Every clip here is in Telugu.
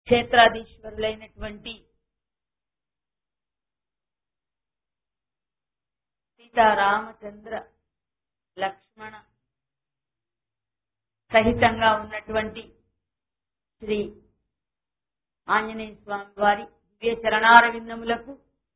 క్షేత్రాధీశ్వరులైనటువంటి సీతారామచంద్ర లక్ష్మణ సహితంగా ఉన్నటువంటి శ్రీ ఆంజనేయ స్వామి వారి దివ్య చరణార విందములకు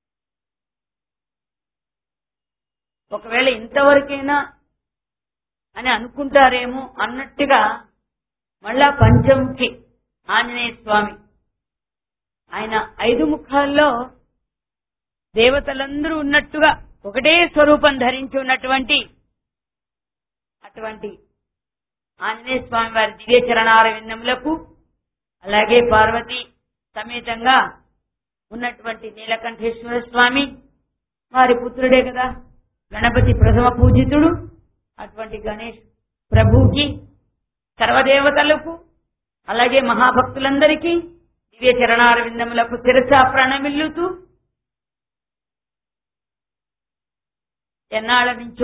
ఒకవేళ ఇంతవరకైనా అని అనుకుంటారేమో అన్నట్టుగా మళ్ళా పంచముఖి ఆంజనేయ స్వామి ఆయన ఐదు ముఖాల్లో దేవతలందరూ ఉన్నట్టుగా ఒకటే స్వరూపం ధరించి ఉన్నటువంటి అటువంటి ఆంజనేయ స్వామి వారి దివ్య చరణార విన్నములకు అలాగే పార్వతి సమేతంగా ఉన్నటువంటి నీలకంఠేశ్వర స్వామి వారి పుత్రుడే కదా గణపతి ప్రథమ పూజితుడు అటువంటి గణేష్ ప్రభుకి సర్వదేవతలకు అలాగే మహాభక్తులందరికీ దివ్య చరణార విందములకు శిరస ప్రణమిల్లుతూ ఎన్నాళ్ళ నుంచో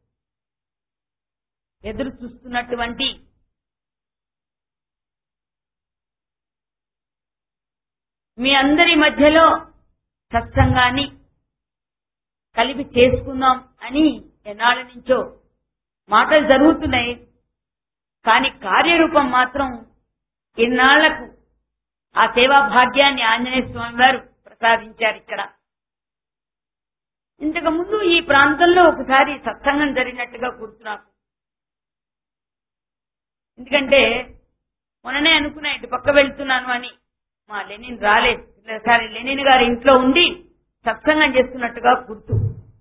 ఎదురు చూస్తున్నటువంటి మీ అందరి మధ్యలో సత్సంగాన్ని కలిపి చేసుకుందాం అని ఎన్నాళ్ళ నుంచో మాటలు జరుగుతున్నాయి కానీ కార్యరూపం మాత్రం ఇన్నాళ్లకు ఆ సేవా భాగ్యాన్ని ఆంజనేయ స్వామి వారు ప్రసాదించారు ఇక్కడ ఇంతకు ముందు ఈ ప్రాంతంలో ఒకసారి సత్సంగం జరిగినట్టుగా గుర్తు నాకు ఎందుకంటే మొన్ననే అనుకున్నా ఇటు పక్క వెళ్తున్నాను అని మా లెనిన్ రాలేదు ఒకసారి లెనిన్ గారి ఇంట్లో ఉండి సత్సంగం చేస్తున్నట్టుగా గుర్తు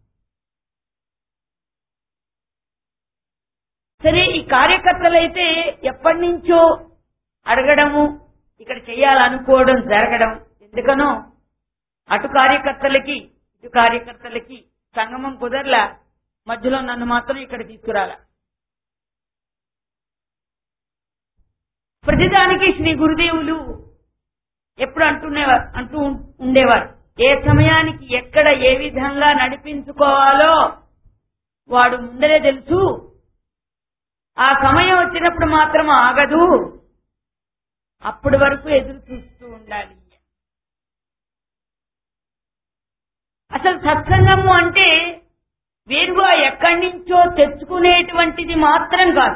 సరే ఈ కార్యకర్తలైతే ఎప్పటి నుంచో అడగడము ఇక్కడ చేయాలనుకోవడం జరగడం ఎందుకనో అటు కార్యకర్తలకి ఇటు కార్యకర్తలకి సంగమం కుదరలా మధ్యలో నన్ను మాత్రం ఇక్కడ తీసుకురాల ప్రతిదానికి శ్రీ గురుదేవులు ఎప్పుడు అంటున్నేవారు అంటూ ఉండేవారు ఏ సమయానికి ఎక్కడ ఏ విధంగా నడిపించుకోవాలో వాడు ముందరే తెలుసు ఆ సమయం వచ్చినప్పుడు మాత్రం ఆగదు అప్పటి వరకు ఎదురు చూస్తూ ఉండాలి అసలు సత్సంగము అంటే వేరుగా ఎక్కడి నుంచో తెచ్చుకునేటువంటిది మాత్రం కాదు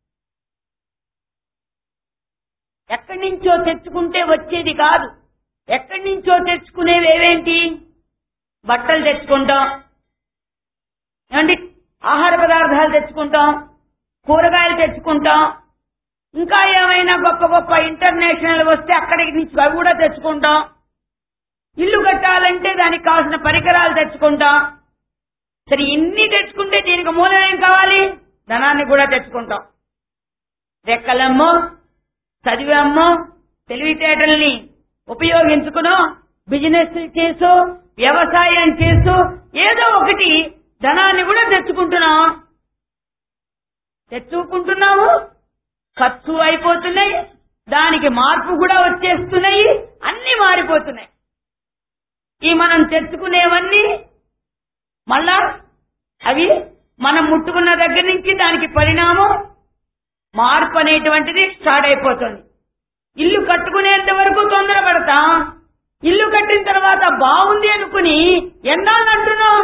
ఎక్కడి నుంచో తెచ్చుకుంటే వచ్చేది కాదు ఎక్కడి నుంచో తెచ్చుకునేవి ఏవేంటి బట్టలు తెచ్చుకుంటాం ఏమండి ఆహార పదార్థాలు తెచ్చుకుంటాం కూరగాయలు తెచ్చుకుంటాం ఇంకా ఏమైనా గొప్ప గొప్ప ఇంటర్నేషనల్ వస్తే అక్కడికి నుంచి అవి కూడా తెచ్చుకుంటాం ఇల్లు కట్టాలంటే దానికి కావాల్సిన పరికరాలు తెచ్చుకుంటాం సరే ఇన్ని తెచ్చుకుంటే దీనికి మూలం ఏం కావాలి ధనాన్ని కూడా తెచ్చుకుంటాం రెక్కలమ్మో చదివమ్మో తెలివితేటల్ని ఉపయోగించుకునో బిజినెస్ చేసో వ్యవసాయం చేసో ఏదో ఒకటి ధనాన్ని కూడా తెచ్చుకుంటున్నాం తెచ్చుకుంటున్నాము ఖర్చు అయిపోతున్నాయి దానికి మార్పు కూడా వచ్చేస్తున్నాయి అన్ని మారిపోతున్నాయి ఈ మనం తెచ్చుకునేవన్నీ మళ్ళా అవి మనం ముట్టుకున్న దగ్గర నుంచి దానికి పరిణామం మార్పు అనేటువంటిది స్టార్ట్ అయిపోతుంది ఇల్లు కట్టుకునేంత వరకు తొందరపడతాం ఇల్లు కట్టిన తర్వాత బాగుంది అనుకుని ఎన్నాళ్ళు అంటున్నాం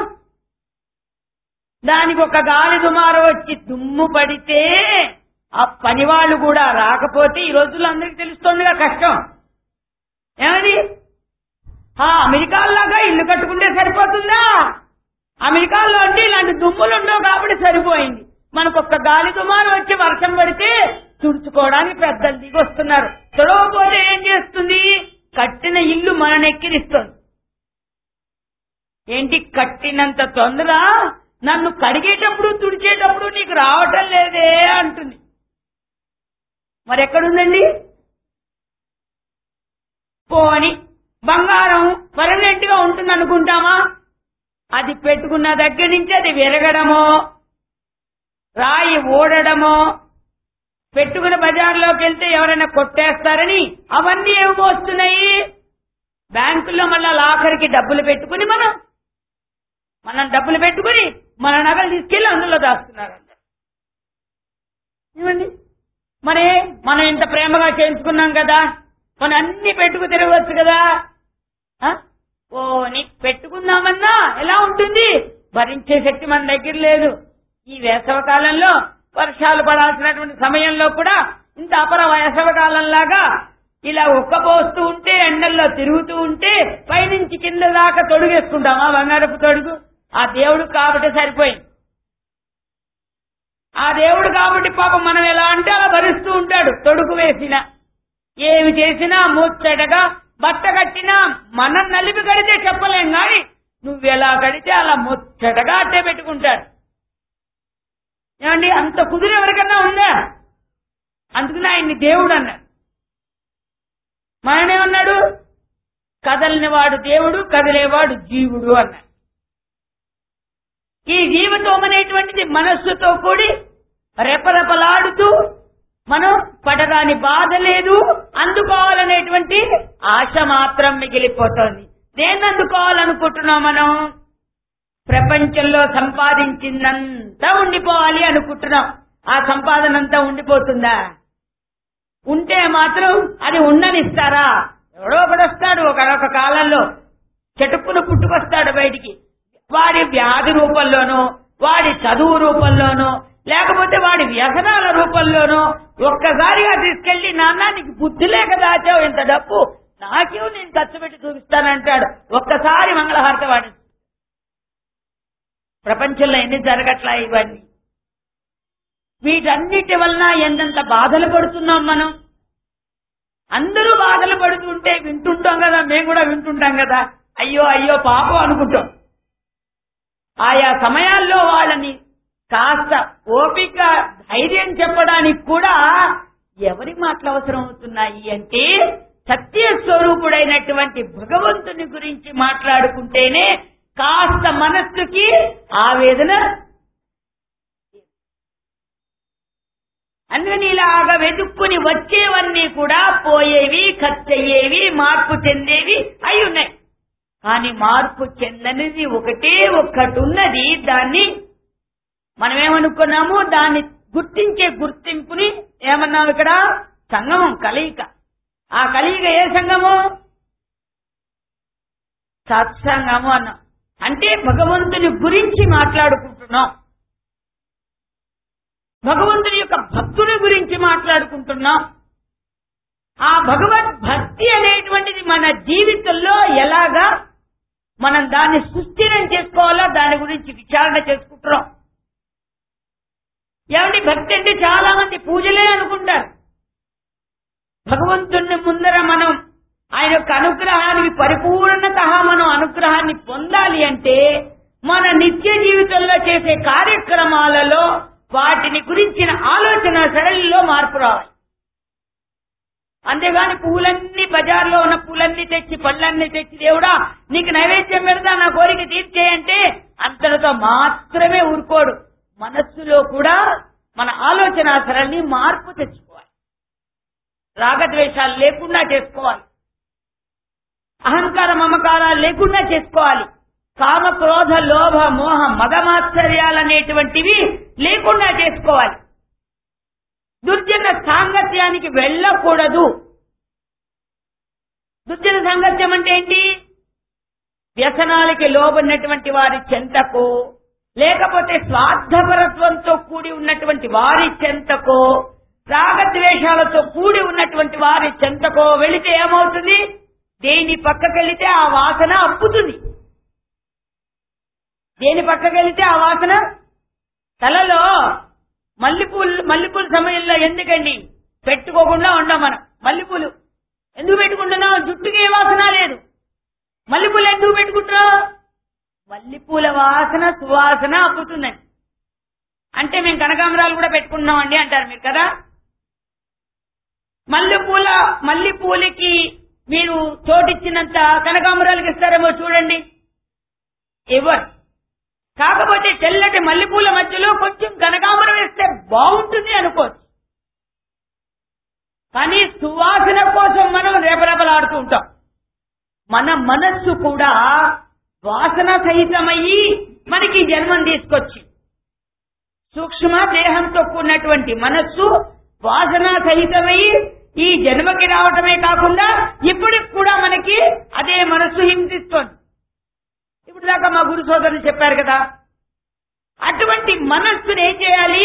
దానికి ఒక గాలి దుమారం వచ్చి దుమ్ము పడితే ఆ పని వాళ్ళు కూడా రాకపోతే ఈ రోజుల్లో అందరికి తెలుస్తోందిగా కష్టం ఏమని ఆ అమెరికాలాగా ఇల్లు కట్టుకుంటే సరిపోతుందా అమెరికాలో అంటే ఇలాంటి దుమ్ములు ఉండవు కాబట్టి సరిపోయింది మనకు ఒక్క గాలి దుమారం వచ్చి వర్షం పడితే తుడుచుకోవడానికి పెద్దలు దిగి వస్తున్నారు తొడవపోతే ఏం చేస్తుంది కట్టిన ఇల్లు మననెక్కిరిస్తుంది ఏంటి కట్టినంత తొందర నన్ను కడిగేటప్పుడు తుడిచేటప్పుడు నీకు రావటం లేదే అంటుంది మరి ఎక్కడుందండి పోని బంగారం పర్మనెంట్ గా ఉంటుంది అనుకుంటామా అది పెట్టుకున్న దగ్గర నుంచి అది విరగడమో రాయి ఓడడమో పెట్టుకున్న బజార్లోకి వెళ్తే ఎవరైనా కొట్టేస్తారని అవన్నీ ఏమి వస్తున్నాయి బ్యాంకుల్లో మళ్ళా లాకర్కి డబ్బులు పెట్టుకుని మనం మనం డబ్బులు పెట్టుకుని మన నగలు తీసుకెళ్లి అందులో దాస్తున్నారు అందరు ఏమండి మరి మనం ఇంత ప్రేమగా చేయించుకున్నాం కదా కొన్ని అన్ని పెట్టుకు తిరగవచ్చు కదా ఆ? ఓ నీ పెట్టుకుందామన్నా ఎలా ఉంటుంది భరించే శక్తి మన దగ్గర లేదు ఈ వేసవ కాలంలో వర్షాలు పడాల్సినటువంటి సమయంలో కూడా ఇంత అపర వేసవ కాలంలాగా ఇలా ఉక్కపోస్తూ ఉంటే ఎండల్లో తిరుగుతూ ఉంటే పైనుంచి కింద దాకా తొడుగేసుకుంటామా బంగారపు తొడుగు ఆ దేవుడు కాబట్టి సరిపోయింది ఆ దేవుడు కాబట్టి పాపం మనం ఎలా అంటే అలా భరిస్తూ ఉంటాడు తొడుగు వేసిన ఏమి చేసినా ముచ్చటగా బట్ట కట్టినా మనం నలిపి కడితే చెప్పలేం గాని నువ్వెలా కడితే అలా ముచ్చటగా అట్టే పెట్టుకుంటాడు ఏమండి అంత కుదురు ఎవరికన్నా ఉందా అందుకని ఆయన్ని దేవుడు అన్నాడు మాయనేమన్నాడు కదలని వాడు దేవుడు కదిలేవాడు జీవుడు అన్నాడు ఈ జీవితం అనేటువంటిది మనస్సుతో కూడి రెపరెపలాడుతూ మనం పడరాని బాధ లేదు అందుకోవాలనేటువంటి ఆశ మాత్రం మిగిలిపోతోంది దేన్ని అందుకోవాలనుకుంటున్నాం మనం ప్రపంచంలో సంపాదించిందంతా ఉండిపోవాలి అనుకుంటున్నాం ఆ సంపాదన అంతా ఉండిపోతుందా ఉంటే మాత్రం అది ఉండనిస్తారా ఎవడో ఒకడు వస్తాడు ఒకనొక కాలంలో చెటుక్కును పుట్టుకొస్తాడు బయటికి వాడి వ్యాధి రూపంలోనో వాడి చదువు రూపంలోనో లేకపోతే వాడి వ్యసనాల రూపంలోనో ఒక్కసారిగా తీసుకెళ్లి నాన్న నీకు బుద్ధి లేక దాచావు ఇంత డబ్బు నాకేమో నేను ఖర్చు పెట్టి చూపిస్తానంటాడు ఒక్కసారి మంగళహారత వాడి ప్రపంచంలో ఎన్ని జరగట్లా ఇవన్నీ వీటన్నిటి వలన ఎంతంత బాధలు పడుతున్నాం మనం అందరూ బాధలు పడుతుంటే వింటుంటాం కదా మేము కూడా వింటుంటాం కదా అయ్యో అయ్యో పాపం అనుకుంటాం ఆయా సమయాల్లో వాళ్ళని కాస్త ఓపిక ధైర్యం చెప్పడానికి కూడా ఎవరి మాటలు అవసరం అవుతున్నాయి అంటే సత్య స్వరూపుడైనటువంటి భగవంతుని గురించి మాట్లాడుకుంటేనే కాస్త మనస్సుకి ఆవేదన అందుకని ఇలాగా వెతుక్కుని వచ్చేవన్నీ కూడా పోయేవి ఖర్చయ్యేవి మార్పు చెందేవి అయి ఉన్నాయి కానీ మార్పు చెందనిది ఒకటే ఒక్కటి ఉన్నది దాన్ని మనం ఏమనుకున్నాము దాన్ని గుర్తించే గుర్తింపుని ఏమన్నాం ఇక్కడ సంగమం కలయిక ఆ కలయిక ఏ సంగము సత్సంగము అన్నాం అంటే భగవంతుని గురించి మాట్లాడుకుంటున్నాం భగవంతుని యొక్క భక్తుని గురించి మాట్లాడుకుంటున్నాం ఆ భగవద్ భక్తి అనేటువంటిది మన జీవితంలో ఎలాగా మనం దాన్ని సుస్థిరం చేసుకోవాలో దాని గురించి విచారణ చేసుకుంటున్నాం ఏమండి భక్తి అంటే చాలా మంది పూజలే అనుకుంటారు భగవంతుని ముందర మనం ఆయన యొక్క అనుగ్రహానికి పరిపూర్ణత మనం అనుగ్రహాన్ని పొందాలి అంటే మన నిత్య జీవితంలో చేసే కార్యక్రమాలలో వాటిని గురించిన ఆలోచన సరళిలో మార్పు రావాలి అంతేగాని పూలన్నీ బజార్లో ఉన్న పూలన్నీ తెచ్చి పళ్ళన్నీ తెచ్చి దేవుడా నీకు నైవేద్యం పెడతా నా కోరిక తీర్చేయంటే అంతటితో మాత్రమే ఊరుకోడు మనస్సులో కూడా మన ఆలోచన సరళిని మార్పు తెచ్చుకోవాలి రాగద్వేషాలు లేకుండా చేసుకోవాలి అహంకార మమకారాలు లేకుండా చేసుకోవాలి కామ క్రోధ లోభ మోహ మదమాశ్చర్యాలనేటువంటివి లేకుండా చేసుకోవాలి దుర్జన సాంగత్యానికి వెళ్ళకూడదు దుర్జన సాంగత్యం అంటే ఏంటి వ్యసనాలకి లోబడినటువంటి వారి చెంతకు లేకపోతే స్వార్థపరత్వంతో కూడి ఉన్నటువంటి వారి చెంతకో రాగద్వేషాలతో కూడి ఉన్నటువంటి వారి చెంతకో వెళితే ఏమవుతుంది దేని పక్కకెళితే ఆ వాసన అప్పుతుంది దేని పక్కకెళితే ఆ వాసన తలలో మల్లెపూలు మల్లెపూల సమయంలో ఎందుకండి పెట్టుకోకుండా ఉండం మనం మల్లెపూలు ఎందుకు పెట్టుకుంటున్నాం జుట్టుకి ఏ వాసన లేదు మల్లెపూలు ఎందుకు పెట్టుకుంటున్నాం మల్లెపూల వాసన సువాసన అప్పుతుందండి అంటే మేము కనకాంబరాలు కూడా పెట్టుకున్నామండి అంటారు మీరు కదా మల్లెపూల మల్లెపూలకి మీరు చోటిచ్చినంత కనకాంబరాలకు ఇస్తారేమో చూడండి ఇవ్వరు కాకపోతే తెల్లటి మల్లెపూల మధ్యలో కొంచెం కనకాంబరం వేస్తే బాగుంటుంది అనుకోవచ్చు కానీ సువాసన కోసం మనం రేపరేపలాడుతూ ఉంటాం మన మనస్సు కూడా వాసన సహితమయ్యి మనకి జన్మం తీసుకొచ్చి సూక్ష్మ దేహంతో కూడినటువంటి మనస్సు వాసన సహితమై ఈ జన్మకి రావటమే కాకుండా ఇప్పటికి కూడా మనకి అదే మనస్సు హింసిస్తోంది ఇప్పుడు దాకా మా గురు సోదరులు చెప్పారు కదా అటువంటి మనస్సును ఏం చేయాలి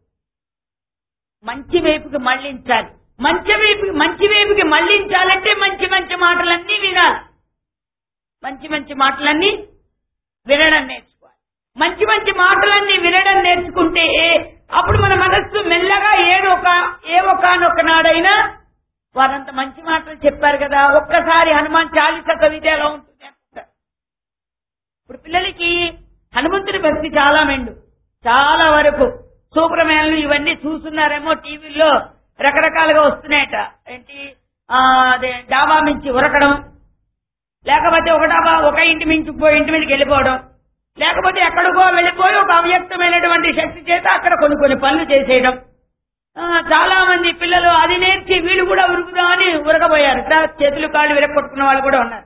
మంచి వైపుకి మళ్లించాలి మంచి వైపుకి మంచి వైపుకి మళ్లించాలంటే మంచి మంచి మాటలన్నీ వినాలి మంచి మంచి మాటలన్నీ వినడం నేర్చుకోవాలి మంచి మంచి మాటలన్నీ వినడం నేర్చుకుంటే అప్పుడు మన మనస్సు మెల్లగా ఏదొక ఏ ఒకనొక నాడైనా వారంత మంచి మాటలు చెప్పారు కదా ఒక్కసారి హనుమాన్ చాలీస కవిత ఎలా ఉంటుంది అనుకుంటారు ఇప్పుడు పిల్లలకి హనుమంతుడి భక్తి చాలా మెండు చాలా వరకు సూపర్మ్యాన్లు ఇవన్నీ చూస్తున్నారేమో టీవీల్లో రకరకాలుగా వస్తున్నాయట ఏంటి ఆ, అదే డాబా మించి ఉరకడం లేకపోతే ఒక డాబా ఒక ఇంటి మించి ఇంకో ఇంటి మీదకి వెళ్ళిపోవడం లేకపోతే ఎక్కడికో వెళ్ళిపోయి ఒక అవ్యక్తమైనటువంటి శక్తి చేత అక్కడ కొన్ని కొన్ని పనులు చేసేయడం ఆ, చాలా మంది పిల్లలు అది నేర్చి వీళ్ళు కూడా ఉరుకుదామని ఉరకబోయారు ఇట్లా చేతులు కాళ్ళు విరగొట్టుకున్న వాళ్ళు కూడా ఉన్నారు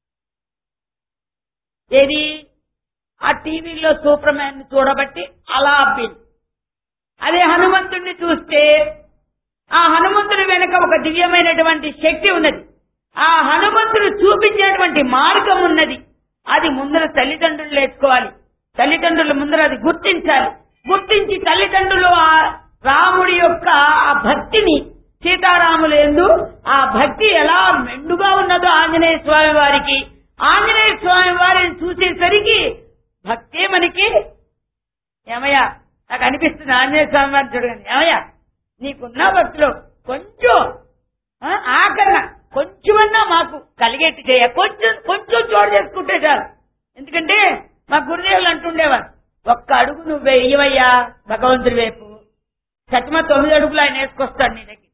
ఏది ఆ టీవీలో సూపర్ మ్యాన్ చూడబట్టి అలా అబ్బింది అదే హనుమంతుడిని చూస్తే ఆ హనుమంతుడి వెనుక ఒక దివ్యమైనటువంటి శక్తి ఉన్నది ఆ హనుమంతుడు చూపించేటువంటి మార్గం ఉన్నది అది ముందర తల్లిదండ్రులు నేర్చుకోవాలి తల్లిదండ్రులు ముందర అది గుర్తించాలి గుర్తించి తల్లిదండ్రులు ఆ రాముడి యొక్క ఆ భక్తిని సీతారాములు ఎందు ఆ భక్తి ఎలా మెండుగా ఉన్నదో ఆంజనేయ స్వామి వారికి ఆంజనేయ స్వామి వారిని చూసేసరికి భక్తే మనకి ఏమయ్యా నాకు అనిపిస్తుంది ఆంజనేయ స్వామి వారిని చూడగానే ఏమయ్యా నీకున్న భక్తిలో కొంచెం ఆ, ఆకరణ కొంచెమన్నా మాకు కలిగేట్టు చేయ కొంచెం కొంచెం చోటు చేసుకుంటే చాలు ఎందుకంటే మా గురుదేవులు అంటుండేవారు ఒక్క అడుగు నువ్వు వెయ్యవయ్యా భగవంతుడి వైపు సత్యమ తొమ్మిది అడుగులు ఆయన వేసుకొస్తాడు నీ దగ్గర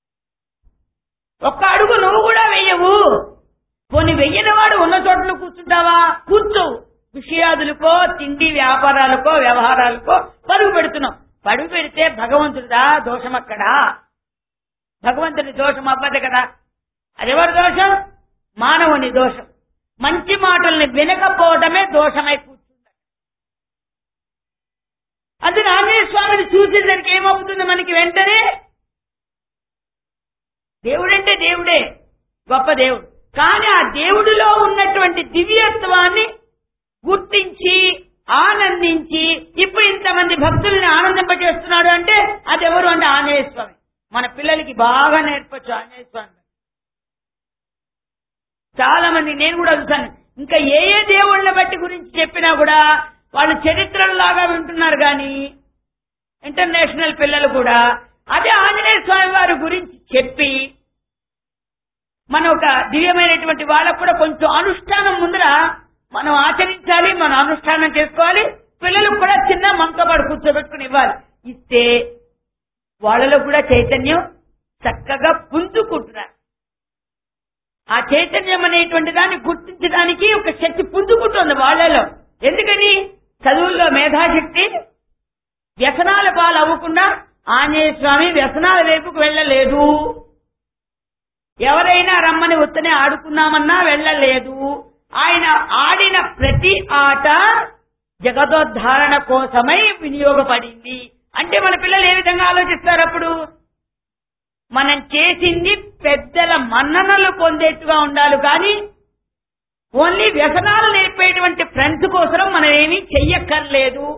ఒక్క అడుగు నువ్వు కూడా వెయ్యవు పోనీ వెయ్యని వాడు ఉన్న చోట్ల కూర్చుంటావా కూర్చోవు విషయాదులకో తిండి వ్యాపారాలకో వ్యవహారాలకో పరుగు పెడుతున్నావు పరుగు పెడితే భగవంతుడిదా దోషం అక్కడా భగవంతుని దోషం అవ్వదు కదా అదెవరి దోషం మానవుని దోషం మంచి మాటల్ని వినకపోవడమే దోషమై కూర్చుంది అందుకే ఆంజనేయ స్వామిని చూసేసరికి ఏమవుతుంది మనకి వెంటనే దేవుడంటే దేవుడే గొప్ప దేవుడు కానీ ఆ దేవుడిలో ఉన్నటువంటి దివ్యత్వాన్ని గుర్తించి ఆనందించి ఇప్పుడు ఇంతమంది భక్తుల్ని ఆనందింపజేస్తున్నాడు అంటే అది ఎవరు అంటే ఆంజనేయ స్వామి మన పిల్లలకి బాగా నేర్పచ్చు ఆంజనేయ స్వామి చాలా మంది నేను కూడా చూసాను ఇంకా ఏ ఏ దేవుళ్ళ బట్టి గురించి చెప్పినా కూడా వాళ్ళు చరిత్రలాగా వింటున్నారు కానీ ఇంటర్నేషనల్ పిల్లలు కూడా అదే ఆంజనేయ స్వామి వారి గురించి చెప్పి మన ఒక దివ్యమైనటువంటి వాళ్ళకు కూడా కొంచెం అనుష్ఠానం ముందర మనం ఆచరించాలి మనం అనుష్ఠానం చేసుకోవాలి పిల్లలకు కూడా చిన్న మంకపాడు కూర్చోబెట్టుకుని ఇవ్వాలి ఇస్తే వాళ్ళలో కూడా చైతన్యం చక్కగా పుంజుకుంటున్నారు ఆ చైతన్యం అనేటువంటి దాన్ని గుర్తించడానికి ఒక శక్తి పుంజుకుంటుంది వాళ్ళలో ఎందుకని చదువుల్లో మేధాశక్తి వ్యసనాల పాలు అవ్వకుండా ఆంజనేయ స్వామి వ్యసనాల వైపుకు వెళ్ళలేదు ఎవరైనా రమ్మని ఉత్తనే ఆడుకున్నామన్నా వెళ్ళలేదు ఆయన ఆడిన ప్రతి ఆట జగదోద్ధారణ కోసమై వినియోగపడింది అంటే మన పిల్లలు ఏ విధంగా ఆలోచిస్తారు అప్పుడు మనం చేసింది పెద్దల మన్ననలు పొందేట్టుగా ఉండాలి కానీ ఓన్లీ వ్యసనాలు నేర్పేటువంటి ఫ్రెండ్స్ కోసం మనం ఏమీ చెయ్యక్కర్లేదు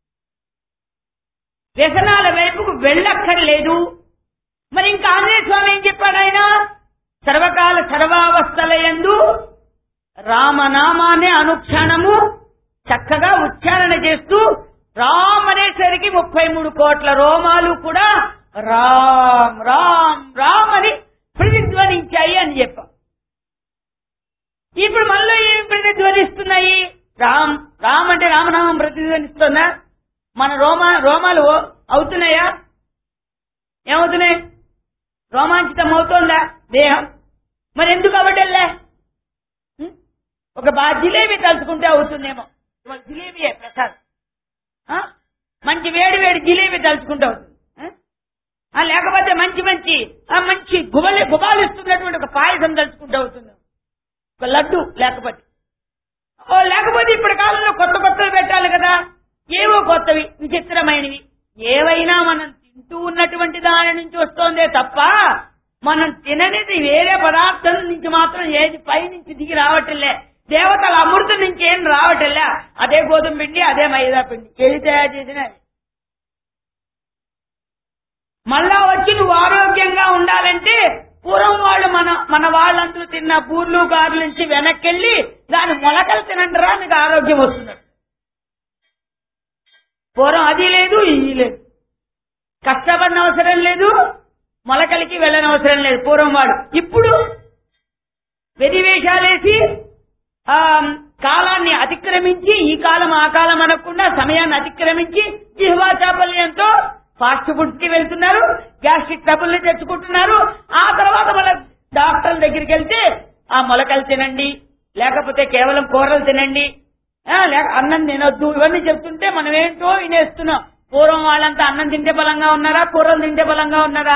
వ్యసనాల వైపుకు వెళ్ళక్కర్లేదు మరి ఇంకా ఆంజనేయ స్వామి ఏం చెప్పాడు ఆయన సర్వకాల సర్వావస్థలయందు రామనామాన్ని అనుక్షణము చక్కగా ఉచ్చారణ చేస్తూ రామ్ అనేసరికి ముప్పై మూడు కోట్ల రోమాలు కూడా రామ్ రామ్ రామ్ అని ప్రతిధ్వనించాయి అని చెప్పాం ఇప్పుడు మళ్ళీ ఏం ప్రతిధ్వనిస్తున్నాయి రామ్ రామ్ అంటే రామనామం ప్రతిధ్వనిస్తుందా మన రోమా రోమాలు అవుతున్నాయా ఏమవుతున్నాయి రోమాంచితం అవుతోందా దేహం మరి ఎందుకు అవ్వటంలే ఉం? ఒక బా జిలేబీ తలుచుకుంటే అవుతుందేమో ఇవాళ జిలేబీయే ప్రసాద్ ఆ? మంచి వేడి వేడి జిలేబీ తలుచుకుంటే అవుతుంది ఆ? ఆ, లేకపోతే మంచి మంచి ఆ, మంచి గుబలి గుబాలు ఇస్తున్నటువంటి ఒక పాయసం తలుచుకుంటే అవుతుంది ఒక లడ్డు లేకపోతే ఓ లేకపోతే ఇప్పటి కాలంలో కొత్త కొత్తవి పెట్టాలి కదా ఏవో కొత్తవి విచిత్రమైనవి ఏవైనా మనం తింటూ ఉన్నటువంటి దాని నుంచి వస్తోందే తప్ప మనం తిననిది వేరే పదార్థం నుంచి మాత్రం ఏది పై నుంచి దిగి రావట్లే దేవతల అమృతం నుంచి ఏం రావట్లే అదే గోధుమ పిండి అదే మైదా పిండి ఏది తయారు చేసినా అది. మళ్ళా వచ్చి నువ్వు ఆరోగ్యంగా ఉండాలంటే పూర్వం వాళ్ళు మన మన వాళ్ళందరూ తిన్న బూర్లు గారుల నుంచి వెనక్కెళ్ళి దాని మొలకలు తినండిరా మీకు ఆరోగ్యం వస్తున్నట్టు పూర్వం అది లేదు ఇది లేదు కష్టపడిన అవసరం లేదు మొలకలకి వెళ్ళనవసరం లేదు పూర్వం వాడు ఇప్పుడు వెదివేషాలేసి ఆ కాలాన్ని అతిక్రమించి ఈ కాలం ఆ కాలం అనకుండా సమయాన్ని అతిక్రమించి జిహ్వా చాపల్యంతో ఫాస్ట్ ఫుడ్ కి వెళ్తున్నారు గ్యాస్ట్రిక్ ట్రబుల్ ని తెచ్చుకుంటున్నారు ఆ తర్వాత మన డాక్టర్ల దగ్గరికి వెళ్తే ఆ మొలకలు తినండి లేకపోతే కేవలం కూరలు తినండి ఆ, లేక అన్నం తినొద్దు ఇవన్నీ చెప్తుంటే మనం ఏంటో వినేస్తున్నాం పూర్వం వాళ్ళంతా అన్నం తింటే బలంగా ఉన్నారా కూరలు తింటే బలంగా ఉన్నారా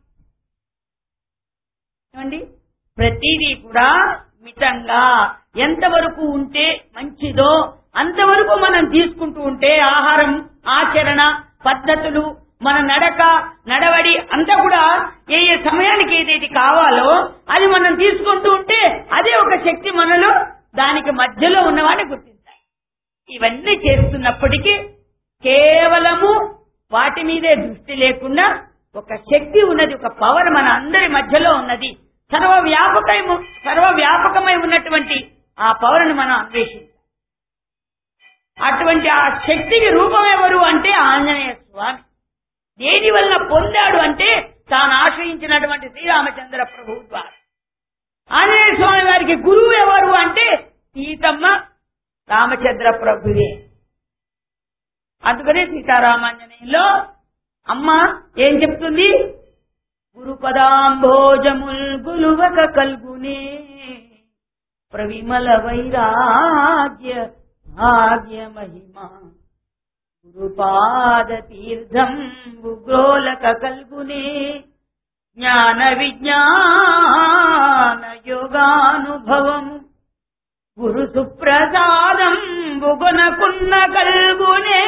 ఏమండి ప్రతిదీ కూడా మితంగా ఎంతవరకు ఉంటే మంచిదో అంతవరకు మనం తీసుకుంటూ ఉంటే ఆహారం ఆచరణ పద్ధతులు మన నడక నడవడి అంతా కూడా ఏ ఏ సమయానికి ఏదైతే కావాలో అది మనం తీసుకుంటూ ఉంటే అదే ఒక శక్తి మనలో దానికి మధ్యలో ఉన్నవాడిని గుర్తించాలి ఇవన్నీ చేస్తున్నప్పటికీ కేవలము వాటి మీదే దృష్టి లేకుండా ఒక శక్తి ఉన్నది ఒక పవర్ మన అందరి మధ్యలో ఉన్నది సర్వ వ్యాపకమై సర్వ వ్యాపకమై ఉన్నటువంటి ఆ పవర్ను మనం అన్వేషించాలి అటువంటి ఆ శక్తికి రూపం ఎవరు అంటే ఆంజనేయ స్వామి దేని వల్ల పొందాడు అంటే తాను ఆశ్రయించినటువంటి శ్రీరామచంద్ర ప్రభు ద్వారా ఆంజనేయ స్వామి వారికి గురువు ఎవరు అంటే సీతమ్మ రామచంద్ర ప్రభువే అందుకనే సీతారామాంజనేయంలో అమ్మ ఏం చెప్తుంది గురు పదాంభోజముల్ గులువక కల్గునే ప్రవిమల వైరాగ్య భాగ్య మహిమ గురుపాద తీర్థం గుగ్రోలక కల్గునే జ్ఞాన విజ్ఞాన యోగానుభవము గురు సుప్రసాదం బుగునకున్న కల్గునే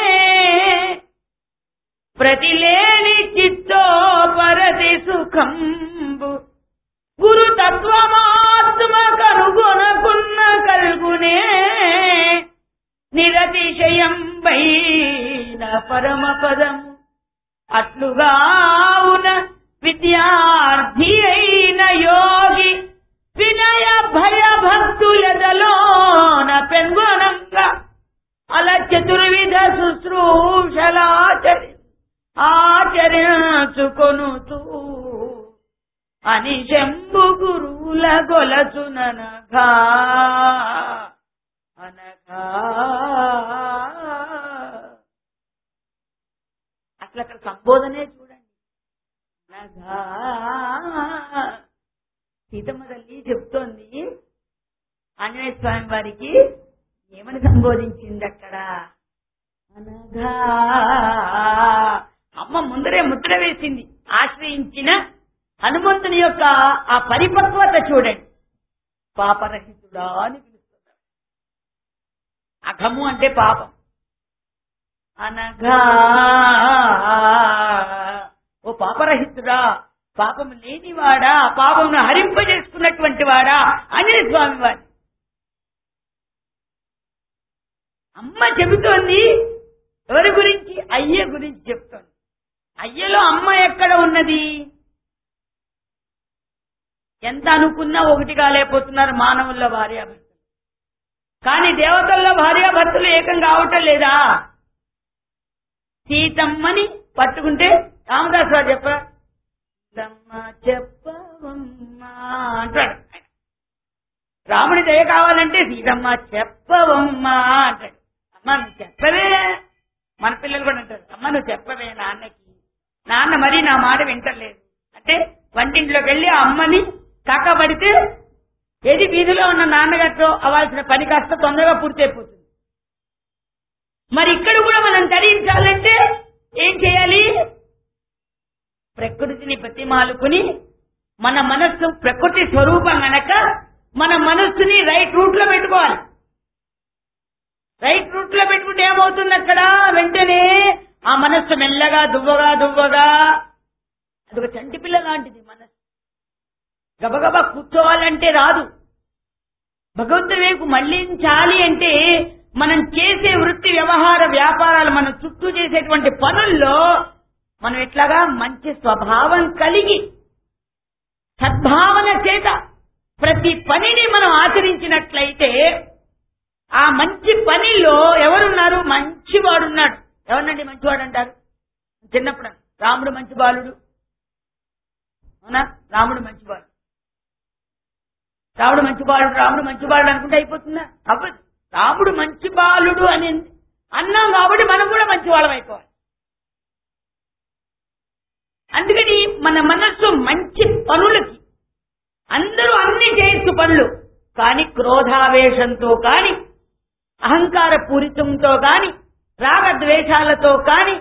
ప్రతిలేని చిత్తో పరతి సుఖంబు గురు తత్వమాత్మ కనుగొనకున్న కల్గునే నిరతిశయం పైన పరమ పదము అట్లుగావున విద్యార్థి అయిన యోగి వినయ భయ భక్తులదలోన పెంగొనంగా అలా చతుర్విధ శుశ్రూషలాచరి ఆచరించుకొనుతూ అని శంభు గురువుల గొలచుననగా అనగా అసలు అక్కడ సంబోధనే చూడండి అనగా సీతమ్మ తల్లి చెప్తోంది ఆంజనేయ స్వామి వారికి ఏమని సంబోధించింది అక్కడ అనగా అమ్మ ముందరే ముద్ర వేసింది ఆశ్రయించిన హనుమంతుని యొక్క ఆ పరిపక్వత చూడండి పాపరహితుడా అని పిలుస్తున్నారు అఘము అంటే పాపం అనగా ఓ పాపరహితుడా పాపం లేనివాడా పాపమును హరింపజేసుకున్నటువంటి వాడా అనే స్వామి వారి అమ్మ చెబుతోంది ఎవరి గురించి అయ్య గురించి చెప్తోంది అయ్యలో అమ్మ ఎక్కడ ఉన్నది ఎంత అనుకున్నా ఒకటి కాలేకపోతున్నారు మానవుల్లో భార్యాభర్తలు కానీ దేవతల్లో భార్యాభర్తలు ఏకం కావటం లేదా సీతమ్మని పట్టుకుంటే రామదాస్ రావు చెప్పరా సీతమ్మ చెప్పవమ్మా అంటాడు ఆయన. రాముడి దయ కావాలంటే సీతమ్మ చెప్పవమ్మా అంటాడు అమ్మ నువ్వు చెప్పవే మన పిల్లలు కూడా అంటారు అమ్మ నువ్వు చెప్పవే నాన్నకి నాన్న మరీ నా మాట వింటలేదు అంటే వంటింట్లోకి వెళ్ళి ఆ అమ్మని కక్కబడితే ఏది వీధిలో ఉన్న నాన్నగారితో అవ్వాల్సిన పని కాస్త తొందరగా పూర్తయిపోతుంది మరి ఇక్కడ కూడా మనం తరించాలంటే ఏం చేయాలి ప్రకృతిని బతిమాలుకుని మన మనస్సు ప్రకృతి స్వరూపం గనక మన మనస్సుని రైట్ రూట్ లో పెట్టుకోవాలి రైట్ రూట్ లో పెట్టుకుంటే ఏమవుతుంది అక్కడ వెంటనే ఆ మనస్సు మెల్లగా దువ్వగా దువ్వగా అదొక చంటి పిల్ల లాంటిది మనస్సు గబగబా కూర్చోవాలంటే రాదు భగవంతుడి వైపు మళ్లించాలి అంటే మనం చేసే వృత్తి వ్యవహార వ్యాపారాలు మన చుట్టూ చేసేటువంటి పనుల్లో మనం ఎట్లాగా మంచి స్వభావం కలిగి సద్భావన చేత ప్రతి పనిని మనం ఆచరించినట్లయితే ఆ మంచి పనిలో ఎవరున్నారు మంచివాడున్నాడు ఎవరినండి మంచివాడు అంటారు చిన్నప్పుడు రాముడు మంచి బాలుడు అవునా రాముడు మంచి బాలుడు రాముడు మంచి బాలుడు రాముడు మంచి బాలుడు అనుకుంటే అయిపోతుందా అవ్వదు రాముడు మంచి బాలుడు అని అన్నాం కాబట్టి మనం కూడా మంచి వాళ్ళం అయిపోవాలి అందుకని మన మనస్సు మంచి పనులకి అందరూ అన్ని చేయొచ్చు పనులు కానీ క్రోధావేశంతో కాని అహంకార పూరితంతో కాని రాగద్వేషాలతో కాని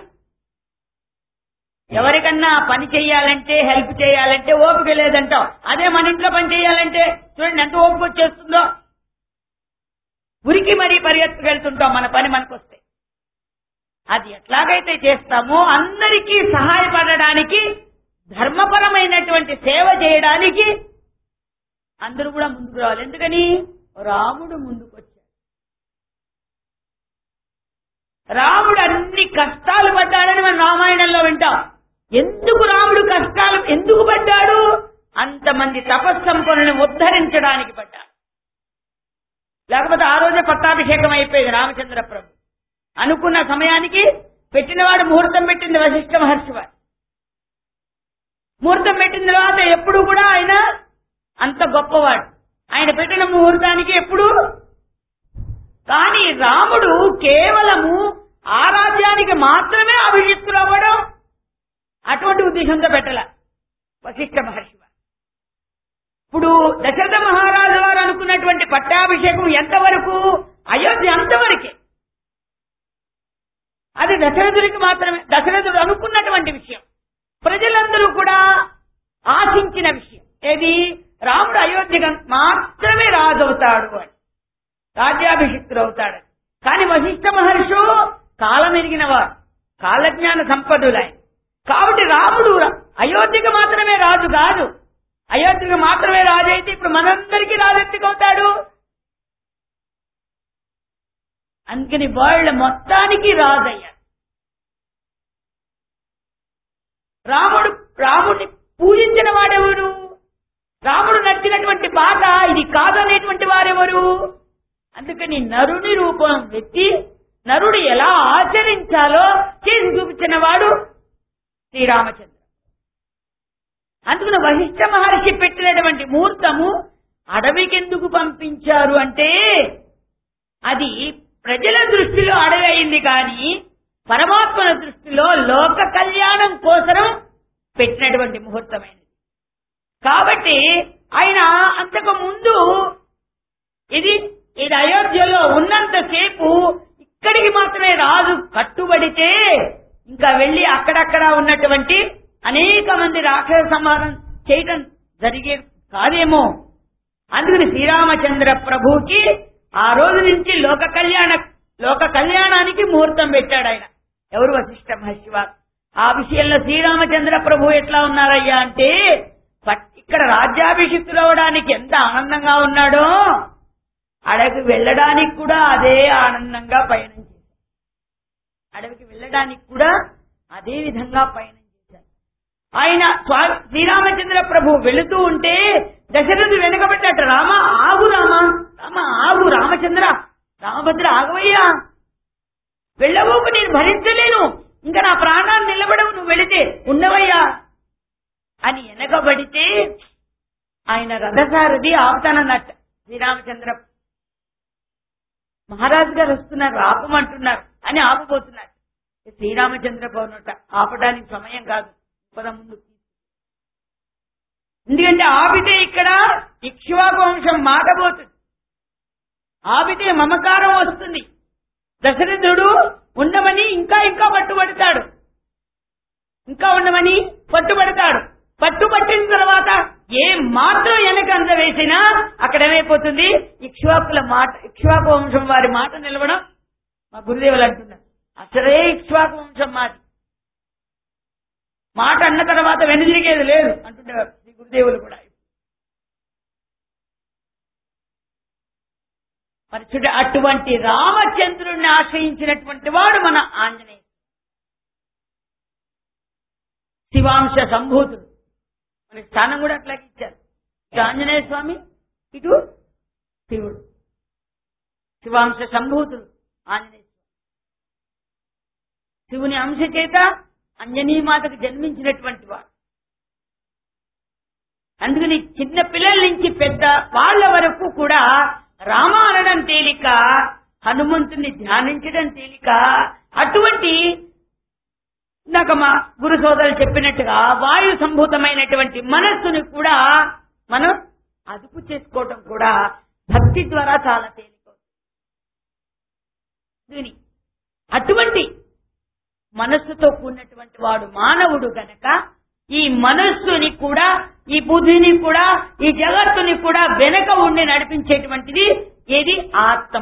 ఎవరికన్నా పని చేయాలంటే హెల్ప్ చేయాలంటే ఓపిక లేదంటాం అదే మన ఇంట్లో పని చేయాలంటే చూడండి ఎంత ఓపిక వచ్చేస్తుందో ఉరికి మరీ పరిగెత్తుకెళ్తుంటాం మన పని మనకొస్తే అది ఎట్లాగైతే చేస్తామో అందరికీ సహాయపడడానికి ధర్మపరమైనటువంటి సేవ చేయడానికి అందరూ కూడా ముందుకు రావాలి ఎందుకని రాముడు ముందుకు వచ్చాడు రాముడు అన్ని కష్టాలు పడ్డాడని మనం రామాయణంలో వింటాం ఎందుకు రాముడు కష్టాలు ఎందుకు పడ్డాడు అంతమంది తపస్సంపన్నులను ఉద్ధరించడానికి పడ్డాడు లేకపోతే ఆ రోజే పట్టాభిషేకం అయిపోయింది రామచంద్ర ప్రభు అనుకున్న సమయానికి పెట్టినవాడు ముహూర్తం పెట్టింది వశిష్ఠ మహర్షి వారు ముహూర్తం పెట్టిన తర్వాత ఎప్పుడు కూడా ఆయన అంత గొప్పవాడు ఆయన పెట్టిన ముహూర్తానికి ఎప్పుడు కానీ రాముడు కేవలము ఆరాధ్యానికి మాత్రమే అభిషిక్తులు అవ్వడం అటువంటి ఉద్దేశంతో పెట్టల వశిష్ఠ మహర్షి వారు. ఇప్పుడు దశరథ మహారాజు వారు అనుకున్నటువంటి పట్టాభిషేకం ఎంతవరకు అయోధ్య అంతవరకే అది దశరథుడికి మాత్రమే దశరథుడు అనుకున్నటువంటి విషయం ప్రజలందరూ కూడా ఆశించిన విషయం ఏది రాముడు అయోధ్యకు మాత్రమే రాజు అవుతాడు అని రాజ్యాభిషిక్తుడు అవుతాడు కానీ వశిష్ఠ మహర్షు కాలం ఎరిగిన వారు కాలజ్ఞాన సంపదులై కాబట్టి రాముడు అయోధ్యకు మాత్రమే రాజు కాదు అయోధ్యకు మాత్రమే రాజు అయితే ఇప్పుడు మనందరికీ రాజు ఎందుకు అవుతాడు అందుకని వాళ్ళ మొత్తానికి రాజయ్యాడు రాముడు రాముడిని పూజించిన వాడెవరు రాముడు నచ్చినటువంటి పాట ఇది కాదనేటువంటి వారెవరు అందుకని నరుని రూపం ఎత్తి నరుడు ఎలా ఆచరించాలో చేసి చూపించిన వాడు శ్రీరామచంద్ర అందుకని వశిష్ఠ మహర్షి పెట్టినటువంటి ముహూర్తము అడవికెందుకు పంపించారు అంటే అది ప్రజల దృష్టిలో అడవి అయింది కానీ పరమాత్మల దృష్టిలో లోక కళ్యాణం కోసం పెట్టినటువంటి ముహూర్తమైనది కాబట్టి ఆయన అంతకు ముందు ఇది ఇది అయోధ్యలో ఉన్నంతసేపు ఇక్కడికి మాత్రమే రాజు కట్టుబడితే ఇంకా వెళ్లి అక్కడక్కడ ఉన్నటువంటి అనేక మంది రాక్షస సంహారం చేయటం జరిగే కాదేమో అందుకని శ్రీరామచంద్ర ప్రభుకి ఆ రోజు నుంచి లోక కళ్యాణ లోక కళ్యాణానికి ముహూర్తం పెట్టాడు ఆయన ఎవరు వశిష్ఠ మహర్షి వారు ఆ విషయంలో శ్రీరామచంద్ర ప్రభు ఎట్లా ఉన్నారయ్యా అంటే పట్- ఇక్కడ రాజ్యాభిషిక్తులు అవడానికి ఎంత ఆనందంగా ఉన్నాడో అడవికి వెళ్ళడానికి కూడా అదే ఆనందంగా పయనం చేశారు అడవికి వెళ్ళడానికి కూడా అదే విధంగా పయనం చేశారు ఆయన స్వా- శ్రీరామచంద్ర ప్రభు వెళుతూ ఉంటే దశరథుడు వెనకబడ్డట రామ ఆగు రామ రామ ఆగు రామచంద్ర రామభద్ర ఆగవయ్యా వెళ్ళబోకు నేను భరించలేను ఇంకా నా ప్రాణాన్ని నిలబడవు నువ్వు వెళితే ఉండవయ్యా అని వెనకబడితే ఆయన రథసారథి ఆపుతానన్నట్ట శ్రీరామచంద్ర మహారాజు గారు వస్తున్నారు ఆపమంటున్నారు అని ఆపబోతున్నారు శ్రీరామచంద్ర పౌర్ణట ఆపడానికి సమయం కాదు పద ముందు ఎందుకంటే ఆపితే ఇక్కడ ఇక్ష్వాకు వంశం మాటబోతుంది ఆపితే మమకారం వస్తుంది దశరథుడు ఉండమని ఇంకా ఇంకా పట్టుబడతాడు ఇంకా ఉండమని పట్టుబడతాడు పట్టుబట్టిన తర్వాత ఏ మాత్రం వెనక అంత వేసినా అక్కడ ఏమైపోతుంది ఇక్ష్వాకుల మాట ఇక్ష్వాకు వంశం వారి మాట నిలవడం మా గురుదేవులు అంటున్నారు అసలే ఇక్ష్వాకు వంశం మాది మాట అన్న తర్వాత వెనుదిరిగేది లేదు అంటుండేవారు శ్రీ గురుదేవులు కూడా మరి చూడ అటువంటి రామచంద్రుణ్ణి ఆశ్రయించినటువంటి వాడు మన ఆంజనేయ శివాంశ సంభూతుడు మన స్థానం కూడా అట్లాగే ఇచ్చారు ఇటు ఆంజనేయ స్వామి ఇటు శివుడు శివాంశ సంభూతుడు ఆంజనేయ స్వామి శివుని అంశ చేత అంజనీమాతకు జన్మించినటువంటి వాడు అందుకని చిన్న పిల్లల నుంచి పెద్ద వాళ్ళ వరకు కూడా రామ అనడం తేలిక హనుమంతుని ధ్యానించడం తేలిక అటువంటి ఇందాక మా గురు సోదరులు చెప్పినట్టుగా వాయు సంభూతమైనటువంటి మనస్సుని కూడా మనం అదుపు చేసుకోవడం కూడా భక్తి ద్వారా చాలా తేలిక దీని అటువంటి మనస్సుతో కూడినటువంటి వాడు మానవుడు గనక ఈ మనస్సుని కూడా ఈ బుద్ధిని కూడా ఈ జగత్తుని కూడా వెనక ఉండి నడిపించేటువంటిది ఏది ఆత్మ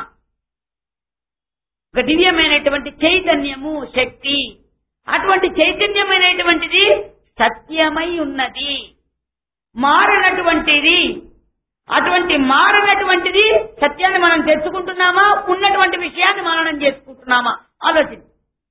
ఒక దివ్యమైనటువంటి చైతన్యము శక్తి అటువంటి చైతన్యమైనటువంటిది సత్యమై ఉన్నది మారనటువంటిది అటువంటి మారనటువంటిది సత్యాన్ని మనం తెచ్చుకుంటున్నామా ఉన్నటువంటి విషయాన్ని మననం చేసుకుంటున్నామా ఆలోచించి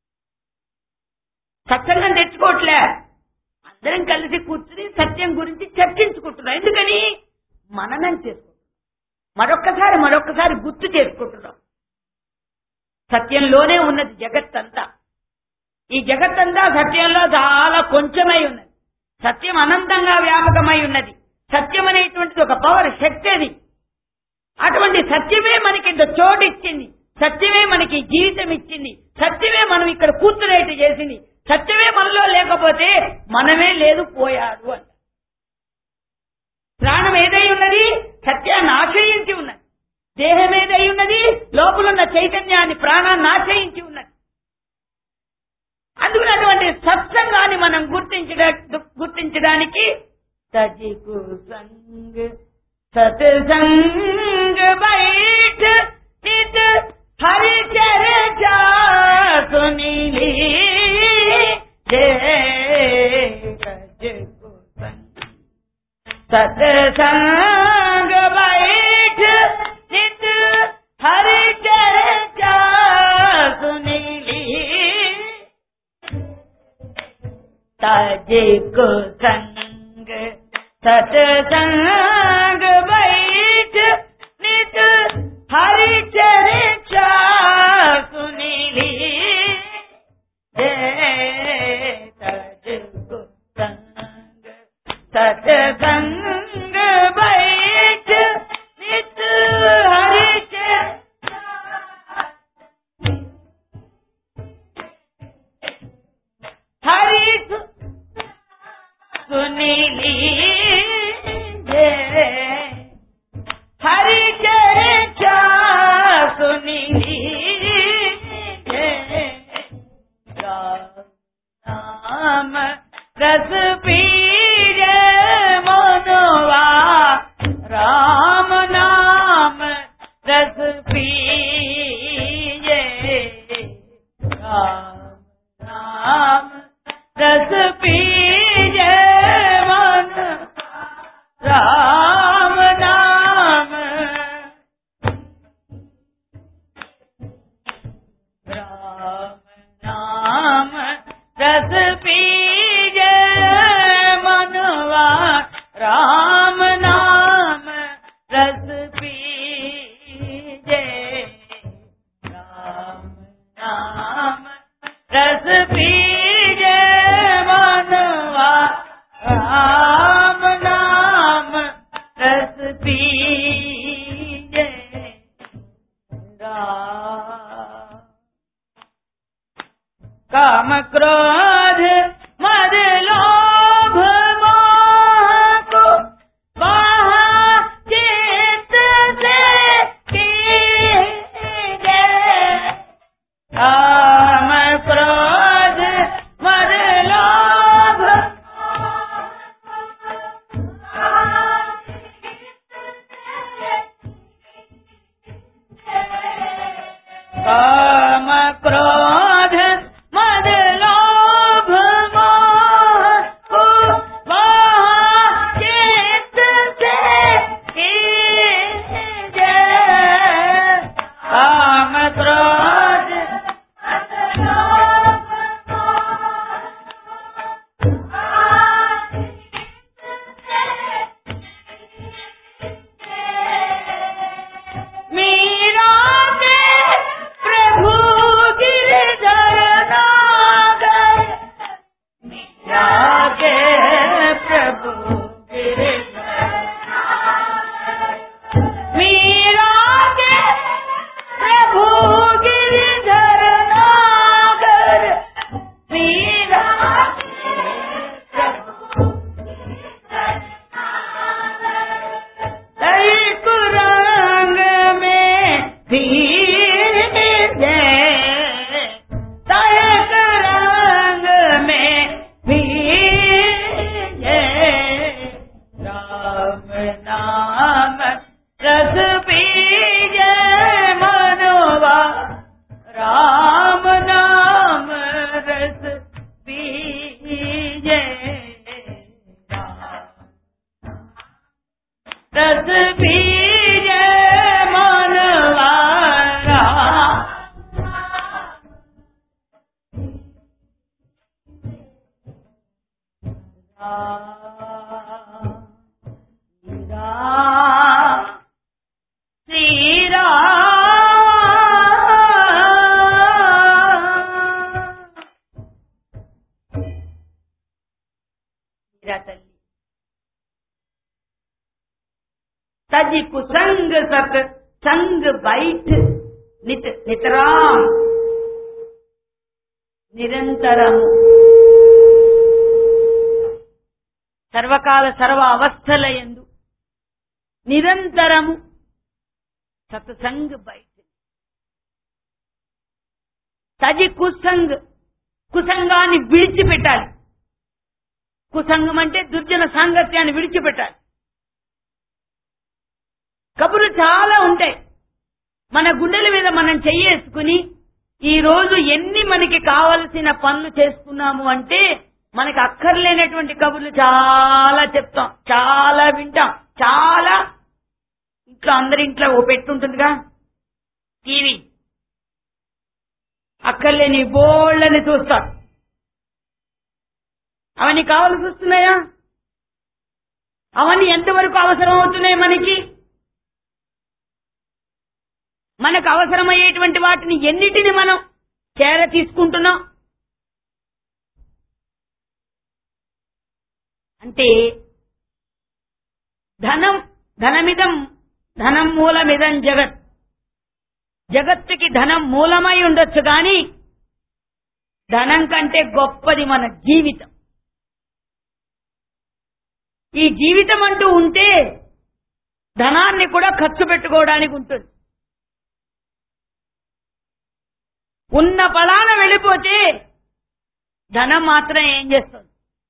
సత్సంగం తెచ్చుకోవట్లే అందరం కలిసి కూర్చుని సత్యం గురించి చర్చించుకుంటున్నాం ఎందుకని మననం చేసుకుంటున్నాం మరొక్కసారి మరొక్కసారి గుర్తు చేసుకుంటున్నాం సత్యంలోనే ఉన్నది జగత్తంతా ఈ జగత్తంతా సత్యంలో చాలా కొంచెమై ఉన్నది సత్యం అనంతంగా వ్యాపకమై ఉన్నది సత్యం అనేటువంటిది ఒక పవర్ శక్తి అది అటువంటి సత్యమే మనకి ఇంత చోటు ఇచ్చింది సత్యమే మనకి జీవితం ఇచ్చింది సత్యమే మనం ఇక్కడ కూర్చునేట్టు చేసింది సత్యమే మనలో లేకపోతే మనమే లేదు పోయాడు అంట ప్రాణం ఏదై ఉన్నది సత్యాన్ని ఆశ్రయించి ఉన్నది దేహం ఏదై ఉన్నది లోపలున్న చైతన్యాన్ని ప్రాణాన్ని ఆశ్రయించి ఉన్నది అందుకని అటువంటి సత్సంగాన్ని మనం గుర్తించడ గుర్తించడానికి సజికు సంగ్ సత్సంగ బైఠ నిత హరి చర్చా సునిలి సజికు సంగ్ सत्संग बैठ नित हरि चर्चा सुनीली तजे को संग सत्संग बैठ नित हरि चर्चा सुनीली तज को संग सत्संग बैठ नित हरि हरि सुनीली हरि चर्चा सुनीली राम रस पीर मनवा राम नाम रस पीजे राम नाम रस पीजे मन राम नाम राम नाम रस पीजे मनवा राम नाम रस पीजे राम नाम रस पीजे मनवा राम नाम रस पीजे राम काम क्रोध मद लोभ मोह को राम नाम रस पीजे मनवा राम नाम रस पीजे रस पीजे मनवा राम तज कुसंग सत संग बैठ नित नितराम నిరంతరం సర్వకాల సర్వ అవస్థల ఎందు నిరంతరము సత్సంగ్ బయట తది కుసంగ్ కుసంగాన్ని విడిచిపెట్టాలి కుసంగం అంటే దుర్జన సాంగత్యాన్ని విడిచిపెట్టాలి కబుర్లు చాలా ఉంటాయి మన గుండెల మీద మనం చెయ్యేసుకుని ఈ రోజు ఎన్ని మనకి కావలసిన పనులు చేసుకున్నాము అంటే మనకి అక్కర్లేనటువంటి కబుర్లు చాలా చెప్తాం చాలా వింటాం చాలా ఇంట్లో అందరి ఇంట్లో ఓ పెట్టుంటుందిగా టీవీ అక్కర్లేని బోళ్ళని చూస్తారు అవన్నీ కావాల్సి వస్తున్నాయా అవన్నీ ఎంతవరకు అవసరం అవుతున్నాయి మనకి మనకు అవసరమయ్యేటువంటి వాటిని ఎన్నిటిని మనం చేర తీసుకుంటున్నాం అంటే ధనం ధనమిదం ధనం మూలమిదం జగత్ జగత్తుకి ధనం మూలమై ఉండొచ్చు కానీ ధనం కంటే గొప్పది మన జీవితం ఈ జీవితం అంటూ ఉంటే ధనాన్ని కూడా ఖర్చు పెట్టుకోవడానికి ఉంటుంది ఉన్న ఫలాన వెళ్ళిపోతే ధనం మాత్రం ఏం చేస్తుంది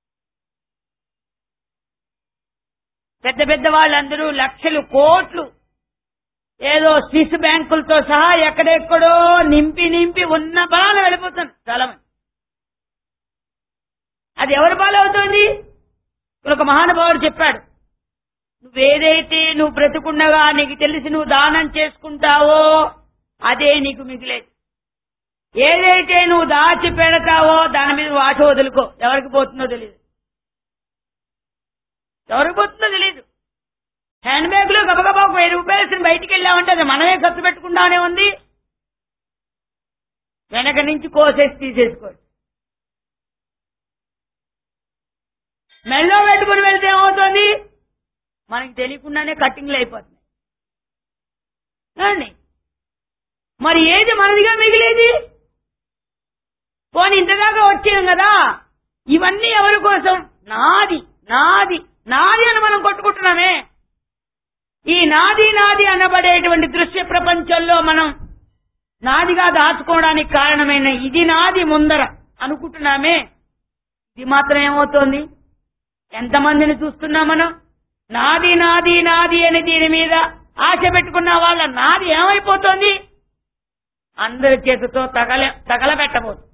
పెద్ద పెద్ద వాళ్ళందరూ లక్షలు కోట్లు ఏదో స్విస్ బ్యాంకులతో సహా ఎక్కడెక్కడో నింపి నింపి ఉన్న ఫలాన వెళ్ళిపోతుంది చాలా మంది అది ఎవరి పాలవుతోంది ఇప్పుడు ఒక మహానుభావుడు చెప్పాడు నువ్వేదైతే నువ్వు బ్రతుకుండగా నీకు తెలిసి నువ్వు దానం చేసుకుంటావో అదే నీకు మిగిలేదు ఏదైతే నువ్వు దాచి పెడతావో దాని మీద వాట వదులుకో ఎవరికి పోతుందో తెలియదు ఎవరికి పోతుందో తెలియదు హ్యాండ్ బ్యాగ్ లో గబగబా ఒక వెయ్యి రూపాయలు వేసుకుని బయటికి వెళ్ళామంటే అది మనమే ఖర్చు పెట్టుకుంటానే ఉంది వెనక నుంచి కోసేసి తీసేసుకోవచ్చు మెల్లో పెట్టుకుని వెళ్తే ఏమవుతుంది మనకి తెలియకుండానే కట్టింగ్లు అయిపోతున్నాయి ఏమండి? మరి ఏది మనదిగా మిగిలేది పోనీ ఇంతదాకా వచ్చాం కదా ఇవన్నీ ఎవరి కోసం నాది నాది నాది అని మనం కొట్టుకుంటున్నామే ఈ నాది నాది అనబడేటువంటి దృశ్య ప్రపంచంలో మనం నాదిగా దాచుకోవడానికి కారణమైన ఇది నాది ముందర అనుకుంటున్నామే ఇది మాత్రం ఏమవుతోంది ఎంతమందిని చూస్తున్నాం మనం నాది నాది నాది అని దీని మీద ఆశ పెట్టుకున్న వాళ్ళ నాది ఏమైపోతోంది అందరి చేతితో తగల తగలబెట్టబోతుంది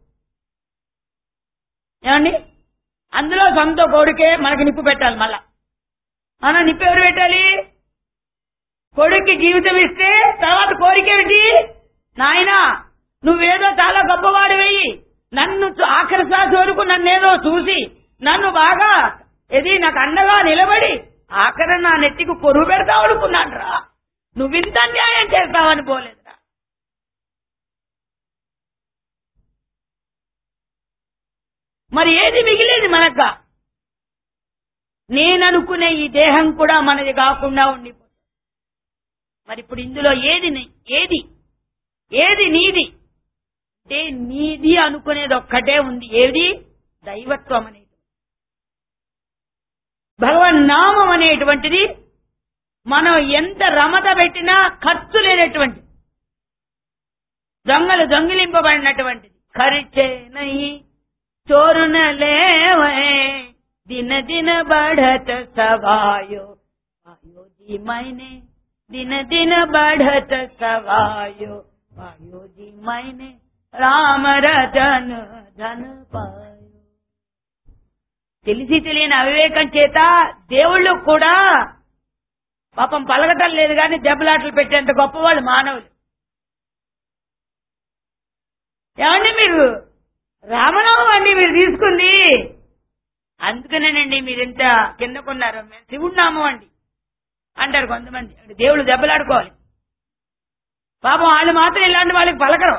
ఏమండి అందులో సొంత కొడుకే మనకి నిప్పు పెట్టాలి మళ్ళా మనం నిప్పు ఎవరు పెట్టాలి కొడుక్కి జీవితం ఇస్తే తర్వాత కోరిక ఏంటి నాయనా నువ్వేదో చాలా గొప్పవాడు వెయ్యి నన్ను చూ- ఆఖరి శ్వాస వరకు నన్నేదో చూసి నన్ను బాగా ఇది నాకు అండగా నిలబడి ఆఖరి నా నెత్తికి పొరుగు పెడతావు అనుకున్నాను రా నువ్వింత అన్యాయం చేస్తావని పోలేదురా మరి ఏది మిగిలేది మనక నేననుకునే ఈ దేహం కూడా మనది కాకుండా ఉండిపోతుంది మరి ఇప్పుడు ఇందులో ఏది నీ- ఏది ఏది నీది అంటే నీది అనుకునేది ఒక్కటే ఉంది ఏది దైవత్వం అనేది భగవన్ నామం అనేటువంటిది మనం ఎంత రమత పెట్టినా ఖర్చు లేనటువంటిది దొంగలు దొంగిలింపబడినటువంటిది ఖర్చే నహి చోరున లేవే दिन दिन बढ़त सवायो वायो जी मैंने दिन दिन बढ़त सवायो वायो जी मैंने రామ రతన్ ధన పాయో తెలిసి తెలియని అవివేకం చేత దేవుళ్ళు కూడా పాపం పలకటం లేదు కానీ దెబ్బలాటలు పెట్టేంత గొప్పవాళ్ళు మానవులు ఏమండి మీరు రామనామం అండి మీరు తీసుకుంది అందుకనేనండి మీరు ఇంత కిందకున్నారు మేము శివుడు నామం అండి అంటారు కొంతమంది అంటే దేవుళ్ళు దెబ్బలాడుకోవాలి పాపం వాళ్ళు మాత్రం ఇలాంటి వాళ్ళకి పలకరు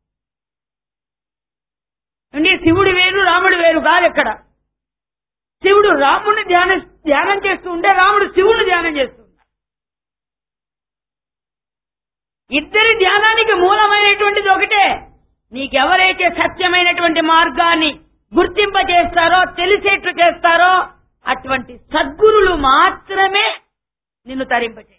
అంటే శివుడు వేరు రాముడు వేరు కాదు ఇక్కడ శివుడు రాముడిని ధ్యానం ధ్యానం చేస్తూ ఉంటే రాముడు శివుడిని ధ్యానం చేస్తూ ఉన్నాడు ఇద్దరి ధ్యానానికి మూలమైనటువంటిది ఒకటే నీకెవరైతే సత్యమైనటువంటి మార్గాన్ని గుర్తింపజేస్తారో తెలిసేట్లు చేస్తారో అటువంటి సద్గురులు మాత్రమే నిన్ను తరింపచేయగలరు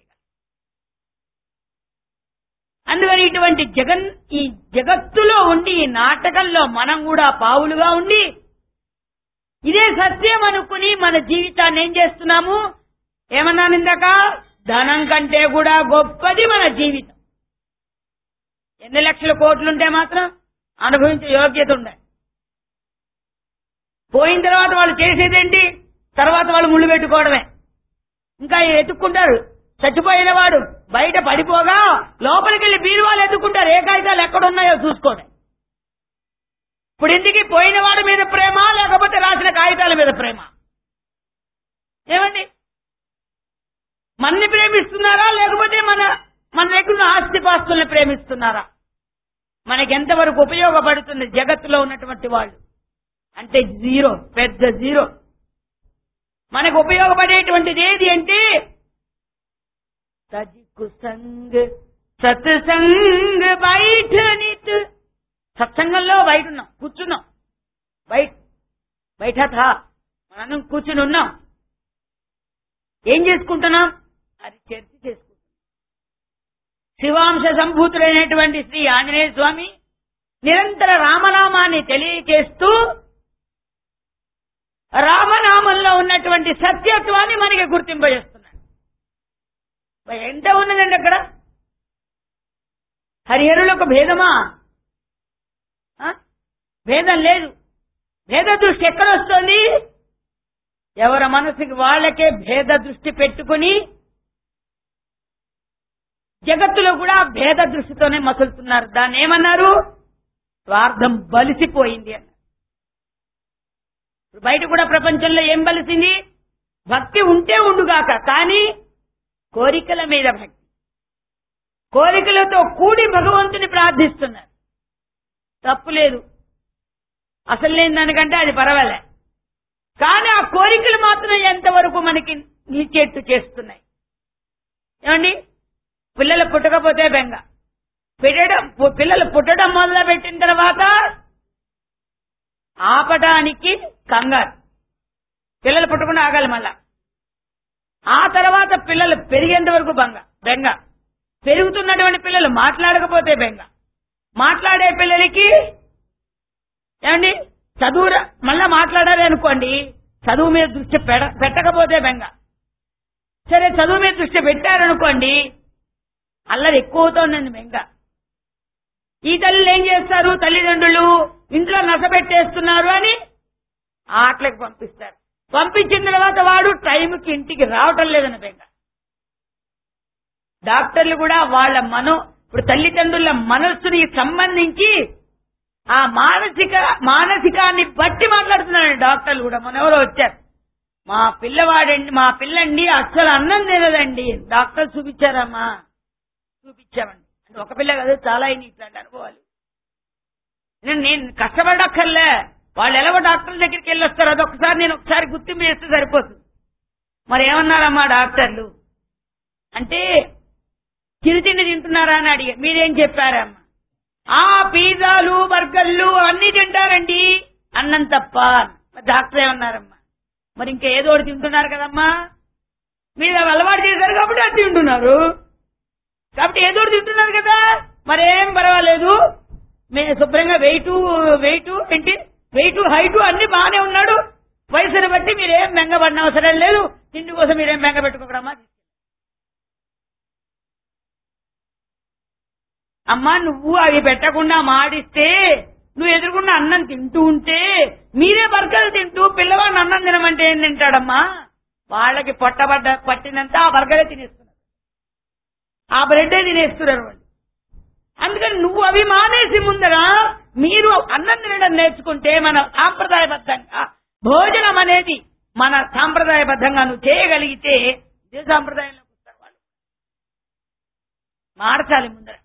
అందువల్ల ఇటువంటి జగన్ ఈ జగత్తులో ఉండి ఈ నాటకంలో మనం కూడా పావులుగా ఉండి ఇదే సత్యం అనుకుని మన జీవితాన్ని ఏం చేస్తున్నాము ఏమన్నాను ఇందాక ధనం కంటే కూడా గొప్పది మన జీవితం ఎన్ని లక్షల కోట్లుంటే మాత్రం అనుభవించే యోగ్యత ఉండాలి పోయిన తర్వాత వాళ్ళు చేసేదేంటి తర్వాత వాళ్ళు ముళ్ళు పెట్టుకోవడమే ఇంకా ఎత్తుక్కుంటారు చచ్చిపోయిన వాడు బయట పడిపోగా లోపలికి వెళ్లి బీరువాలు ఎత్తుకుంటారు ఏ కాగితాలు ఎక్కడున్నాయో చూసుకోండి ఇప్పుడు ఇందుకి పోయిన వాడి మీద ప్రేమ లేకపోతే రాసిన కాగితాల మీద ప్రేమ ఏమండి మన్ని ప్రేమిస్తున్నారా లేకపోతే మన మన దగ్గర ఉన్న ఆస్తిపాస్తుల్ని ప్రేమిస్తున్నారా మనకి ఎంతవరకు ఉపయోగపడుతుంది జగత్తులో ఉన్నటువంటి వాళ్ళు అంటే జీరో పెద్ద జీరో మనకు ఉపయోగపడేటువంటిది ఏది అంటే సజికు సంగ్ సత్సంగ్ బయట నిత్ సత్సంగంలో బయట ఉన్నాం కూర్చున్నాం బయట బయట థా మనం కూర్చుని ఉన్నాం ఏం చేసుకుంటున్నాం అది చర్చ చేసుకుంటున్నాం శివాంశ సంభూతుడైనటువంటి శ్రీ ఆంజనేయ స్వామి నిరంతర రామనామాన్ని తెలియచేస్తూ రామనామంలో ఉన్నటువంటి సత్యత్వాన్ని మనకి గుర్తింపజేస్తున్నాడు మరి ఎంత ఉన్నదండి అక్కడ హరిహరులకు భేదమా ఆ? భేదం లేదు భేద దృష్టి ఎక్కడ వస్తుంది ఎవరి మనసుకి వాళ్ళకే భేద దృష్టి పెట్టుకుని జగత్తులో కూడా భేద దృష్టితోనే మసులుతున్నారు దాన్ని ఏమన్నారు స్వార్థం బలిసిపోయింది అన్నారు ఇప్పుడు బయట కూడా ప్రపంచంలో ఏం బలిసింది భక్తి ఉంటే ఉండుగాక కానీ కోరికల మీద భక్తి కోరికలతో కూడి భగవంతుని ప్రార్థిస్తున్నారు తప్పు లేదు అసలు లేని దానికంటే అది పర్వాలే కానీ ఆ కోరికలు మాత్రం ఎంతవరకు మనకి నిలిచేట్టు చేస్తున్నాయి ఏమండి పిల్లలు పుట్టకపోతే బెంగ పెట్టడం పు- పిల్లలు పుట్టడం మొదలు పెట్టిన తర్వాత ఆపడానికి కంగారు పిల్లలు పుట్టకుండా ఆగాలి మళ్ళా ఆ తర్వాత పిల్లలు పెరిగేంత వరకు బంగ బెంగ పెరుగుతున్నటువంటి పిల్లలు మాట్లాడకపోతే బెంగ మాట్లాడే పిల్లలకి ఏమండి చదువు రా- మళ్ళా మాట్లాడాలి అనుకోండి చదువు మీద దృష్టి పెడ- పెట్టకపోతే బెంగ సరే చదువు మీద దృష్టి పెట్టారనుకోండి అల్లరి ఎక్కువవుతోందండి బెంగ ఈ తల్లులు ఏం చేస్తారు తల్లిదండ్రులు ఇంట్లో నసపెట్టేస్తున్నారు అని ఆటలకు పంపిస్తారు పంపించిన తర్వాత వాడు టైంకి ఇంటికి రావటం లేదని బెంగ డాక్టర్లు కూడా వాళ్ళ మనో ఇప్పుడు తల్లిదండ్రుల మనస్సుని సంబంధించి ఆ మానసిక మానసికాన్ని బట్టి మాట్లాడుతున్నాడు డాక్టర్లు కూడా మన ఎవరో వచ్చారు మా పిల్లవాడండి మా పిల్లండి అస్సలు అన్నం తినదండి డాక్టర్ చూపించారమ్మా చూపించామండి అంటే ఒక పిల్ల కాదు చాలా అయినాయి ఇట్లాంటి అనుభవాలు నేను నేను కష్టపడక్కర్లే వాళ్ళు ఎలాగో డాక్టర్ల దగ్గరికి వెళ్ళి వస్తారు అది ఒకసారి నేను ఒకసారి గుర్తింపు చేస్తే సరిపోతుంది మరి ఏమన్నారమ్మా డాక్టర్లు అంటే చిరుతిండి తింటున్నారా అని అడిగా మీరేం చెప్పారమ్మా ఆ పిజ్జాలు బర్గర్లు అన్ని తింటారండి అన్నం తప్ప మరి డాక్టర్ ఏమన్నారమ్మా మరి ఇంకా ఏదో ఒకటి తింటున్నారు కదమ్మా మీరు అవి అలవాటు చేశారు కాబట్టి అది తింటున్నారు కాబట్టి ఏదో ఒకటి తింటున్నారు కదా మరేం పర్వాలేదు మే శుభ్రంగా వెయిట్ వెయిట్ ఏంటి వెయిట్ హైట్ అన్ని బాగానే ఉన్నాడు వయసును బట్టి మీరేం బెంగపడిన అవసరం లేదు తిండి కోసం మీరేం బెంగ పెట్టుకోకడమ్మా అమ్మా నువ్వు అవి పెట్టకుండా మాడిస్తే నువ్వు ఎదురుకుండా అన్నం తింటూ ఉంటే మీరే బర్గర్లు తింటూ పిల్లవాడిని అన్నం తినమంటే ఏం తింటాడమ్మా వాళ్ళకి పొట్టబడ్డ పట్టినంత ఆ బర్గరే తినేస్తున్నారు ఆ బ్రెడ్డే తినేస్తున్నారు వాళ్ళు అందుకని నువ్వు అవి మానేసి ముందర మీరు అన్నం తినడం నేర్చుకుంటే మన సాంప్రదాయబద్ధంగా భోజనం అనేది మన సాంప్రదాయబద్ధంగా నువ్వు చేయగలిగితే ఇదే సాంప్రదాయంలోకి వస్తారు వాళ్ళు మార్చాలి ముందర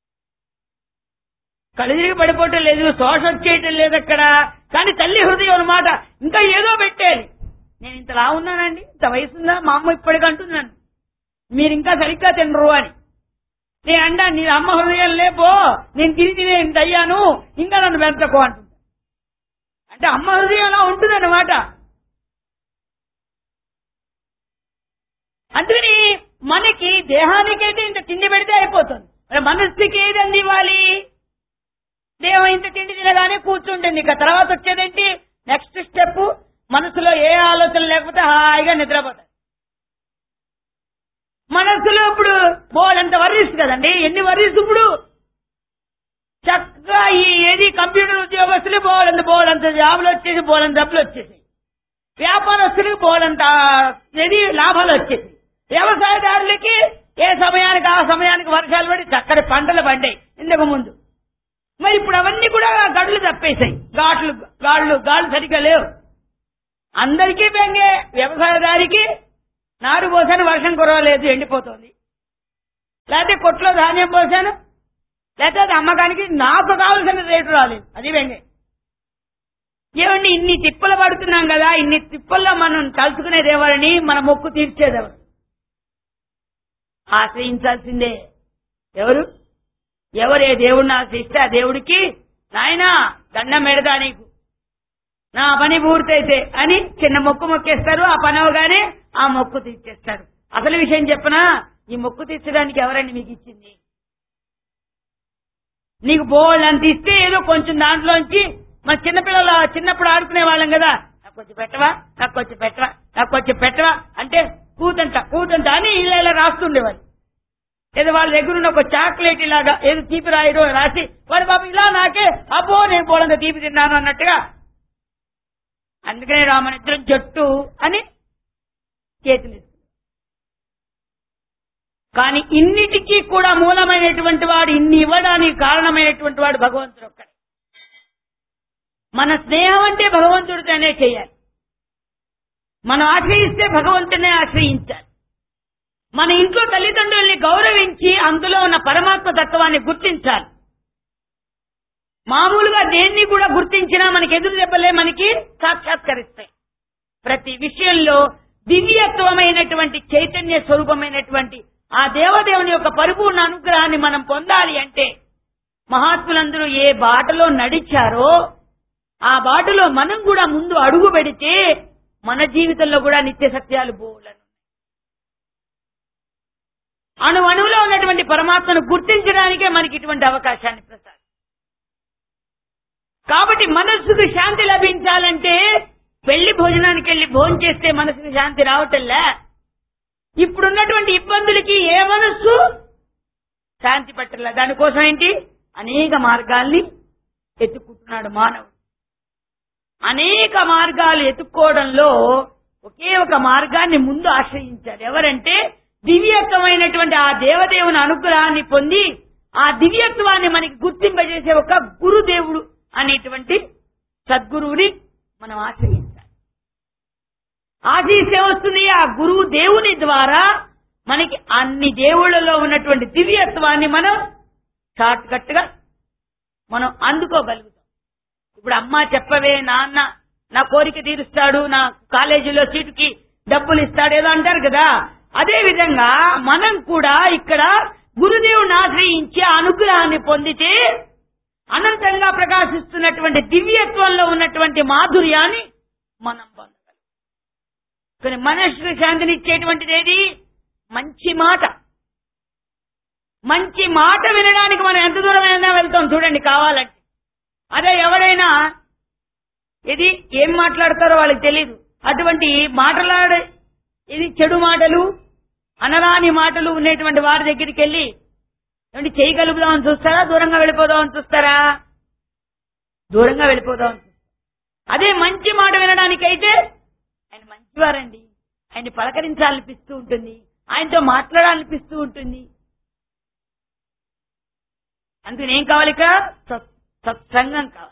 కళ్ళు పడిపోవటం లేదు శోష వచ్చేయటం లేదు అక్కడ కానీ తల్లి హృదయం అన్నమాట ఇంకా ఏదో పెట్టేది నేను ఇంతలా ఉన్నానండి ఇంత వయసుందా మా అమ్మ ఇప్పటికి అంటున్నాను మీరు ఇంకా సరిగ్గా తినరు అని నేను అంటా నీ అమ్మ హృదయం లేపో నేను తిని తిని ఇంత అయ్యాను ఇంకా నన్ను పెంచకో అంటుంది అంటే అమ్మ హృదయం అలా ఉంటుంది అనమాట అందుకని మనకి దేహానికైతే ఇంత తిండి పెడితే అయిపోతుంది మరి మనస్సుకి ఏది అందివ్వాలి దేహం ఇంత తిండి తినగానే కూర్చుంటుంది ఇక తర్వాత వచ్చేదేంటి నెక్స్ట్ స్టెప్ మనసులో ఏ ఆలోచన లేకపోతే హాయిగా నిద్రపోతాయి మనస్సులో ఇప్పుడు బోలంత వర్రీస్ కదండి ఎన్ని వర్రీస్ ఇప్పుడు చక్కగా ఈ ఏది కంప్యూటర్ ఉద్యోగస్తులు బోలంత బోలంత జాబులు వచ్చేసి బోలంత డబ్బులు వచ్చేసి వ్యాపారస్తులకు బోలంత ఏది లాభాలు వచ్చేసి వ్యవసాయదారులకి ఏ సమయానికి ఆ సమయానికి వర్షాలు పడి చక్కటి పంటలు పండాయి ఇంతకు ముందు మరి ఇప్పుడు అవన్నీ కూడా గడులు తప్పేశాయి ఘాట్లు గాళ్ళు గాళ్ళు సరిగ్గా లేవు అందరికీ బెంగే వ్యవసాయదారికి నారు పోసాను వర్షం కురవలేదు ఎండిపోతుంది లేకపోతే కొట్లో ధాన్యం పోసాను లేకపోతే అది అమ్మకానికి నాకు కావలసిన రేటు రాలేదు అది బెంగే ఏమండి ఇన్ని తిప్పలు పడుతున్నాం కదా ఇన్ని తిప్పల్లో మనం తలుచుకునేది ఎవరని మన మొక్కు తీర్చేదెవరు ఆశ్రయించాల్సిందే ఎవరు ఎవరే దేవుడిని ఆశ్రయిస్తే ఆ దేవుడికి నాయనా దండం పెడతా నీకు నా పని పూర్తయితే అని చిన్న మొక్కు మొక్కేస్తారు ఆ పని అవగానే ఆ మొక్కు తీర్చేస్తారు అసలు విషయం చెప్పనా ఈ మొక్కు తీర్చడానికి ఎవరండి మీకు ఇచ్చింది నీకు బోల్ అంత ఇస్తే ఏదో కొంచెం దాంట్లోంచి మన చిన్నపిల్లలు చిన్నప్పుడు ఆడుకునే వాళ్ళం కదా నాకు కొంచెం పెట్టవా నాకు కొంచెం పెట్టవా నాకు కొంచెం పెట్టవా అంటే కూతంట కూతంట అని ఇలా ఇలా రాస్తుండేవాళ్ళు ఏదో వాళ్ళ దగ్గర ఉన్న ఒక చాక్లెట్ ఇలాగా ఏదో తీపి రాయడం రాసి వాడు బాబు ఇలా నాకే అబ్బో నేను బోలంత తీపి తిన్నాను అన్నట్టుగా అందుకనే రామనిద్రం జట్టు అని చేతులు కానీ ఇన్నిటికీ కూడా మూలమైనటువంటి వాడు ఇన్ని ఇవ్వడానికి కారణమైనటువంటి వాడు భగవంతుడు ఒక్కడే మన స్నేహం అంటే భగవంతుడితోనే చేయాలి మనం ఆశ్రయిస్తే భగవంతునే ఆశ్రయించాలి మన ఇంట్లో తల్లిదండ్రుల్ని గౌరవించి అందులో ఉన్న పరమాత్మ తత్వాన్ని గుర్తించాలి మామూలుగా దేన్ని కూడా గుర్తించినా మనకి ఎదురు దెబ్బలే మనకి సాక్షాత్కరిస్తాయి ప్రతి విషయంలో దివ్యత్వమైనటువంటి చైతన్య స్వరూపమైనటువంటి ఆ దేవదేవుని యొక్క పరిపూర్ణ అనుగ్రహాన్ని మనం పొందాలి అంటే మహాత్ములందరూ ఏ బాటలో నడిచారో ఆ బాటలో మనం కూడా ముందు అడుగు పెడితే మన జీవితంలో కూడా నిత్య సత్యాలు బోలను అణు అణువులో ఉన్నటువంటి పరమాత్మను గుర్తించడానికే మనకి ఇటువంటి అవకాశాన్ని ప్రసాదం కాబట్టి మనస్సుకు శాంతి లభించాలంటే పెళ్లి భోజనానికి వెళ్లి భోజనం చేస్తే మనసుకు శాంతి రావటంలే ఇప్పుడున్నటువంటి ఇబ్బందులకి ఏ మనస్సు శాంతి పట్టలే దానికోసం ఏంటి అనేక మార్గాల్ని ఎత్తుకుంటున్నాడు మానవుడు అనేక మార్గాలు ఎత్తుక్కోవడంలో ఒకే ఒక మార్గాన్ని ముందు ఆశ్రయించారు ఎవరంటే దివ్యత్వమైనటువంటి ఆ దేవదేవుని అనుగ్రహాన్ని పొంది ఆ దివ్యత్వాన్ని మనకి గుర్తింపజేసే ఒక గురుదేవుడు అనేటువంటి సద్గురువుని మనం ఆశ్రయించాలి ఆశీస్తే వస్తుంది ఆ గురువు దేవుని ద్వారా మనకి అన్ని దేవుళ్ళలో ఉన్నటువంటి దివ్యత్వాన్ని మనం షార్ట్ కట్ గా మనం అందుకోగలుగుతాం ఇప్పుడు అమ్మ చెప్పవే నాన్న నా కోరిక తీరుస్తాడు నా కాలేజీలో సీటుకి డబ్బులు ఇస్తాడు ఏదో అంటారు కదా అదే విధంగా మనం కూడా ఇక్కడ గురుదేవుని ఆశ్రయించి ఆ అనుగ్రహాన్ని పొందితే అనంతంగా ప్రకాశిస్తున్నటువంటి దివ్యత్వంలో ఉన్నటువంటి మాధుర్యాన్ని మనం పొందగలం కానీ మనస్సుకు శాంతినిచ్చేటువంటిది ఏది మంచి మాట మంచి మాట వినడానికి మనం ఎంత దూరమైనా వెళ్తాం చూడండి కావాలంటే అదే ఎవరైనా ఇది ఏం మాట్లాడతారో వాళ్ళకి తెలియదు అటువంటి మాటలాడే ఇది చెడు మాటలు అనరాని మాటలు ఉండేటువంటి వారి దగ్గరికి వెళ్ళి ఏమంటే చేయగలుగుదామని చూస్తారా దూరంగా వెళ్ళిపోదామని చూస్తారా దూరంగా వెళ్ళిపోదామని చూస్తారా అదే మంచి మాట వినడానికైతే ఆయన మంచివారండి ఆయన్ని పలకరించాలనిపిస్తూ ఉంటుంది ఆయనతో మాట్లాడాలనిపిస్తూ ఉంటుంది అందుకని ఏం కావాలి ఇక సత్- సత్సంగం కావాలి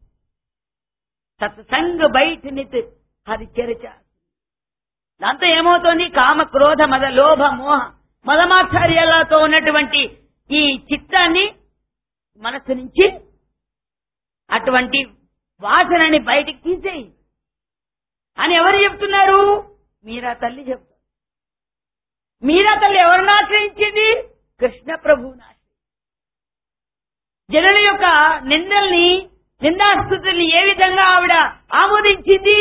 సత్సంగ బయట నిత్ అది చర్చ దాంతో ఏమవుతోంది కామ క్రోధ మద లోభ మోహ మదమాచార్యాలతో ఉన్నటువంటి ఈ చిత్తాన్ని మనస్సు నుంచి అటువంటి వాసనని బయటికి తీసేయి అని ఎవరు చెప్తున్నారు మీరా తల్లి చెప్తారు మీరా తల్లి ఎవరిని ఆశ్రయించింది కృష్ణ ప్రభువుని ఆశ్రయించింది జనుల యొక్క నిందల్ని నిందాస్తుతుల్ని ఏ విధంగా ఆవిడ ఆమోదించింది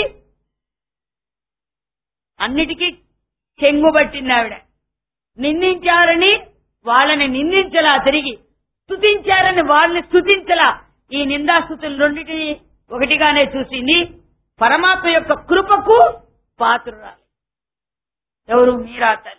అన్నిటికీ చెంగుబట్టింది ఆవిడ నిందించారని వాళ్ళని నిందించలా తిరిగి స్తుతించారని వాళ్ళని స్తుతించలా ఈ నిందాస్తుతులు రెండింటిని ఒకటిగానే చూసింది పరమాత్మ యొక్క కృపకు పాత్రురాలి ఎవరు మీరా తల్లి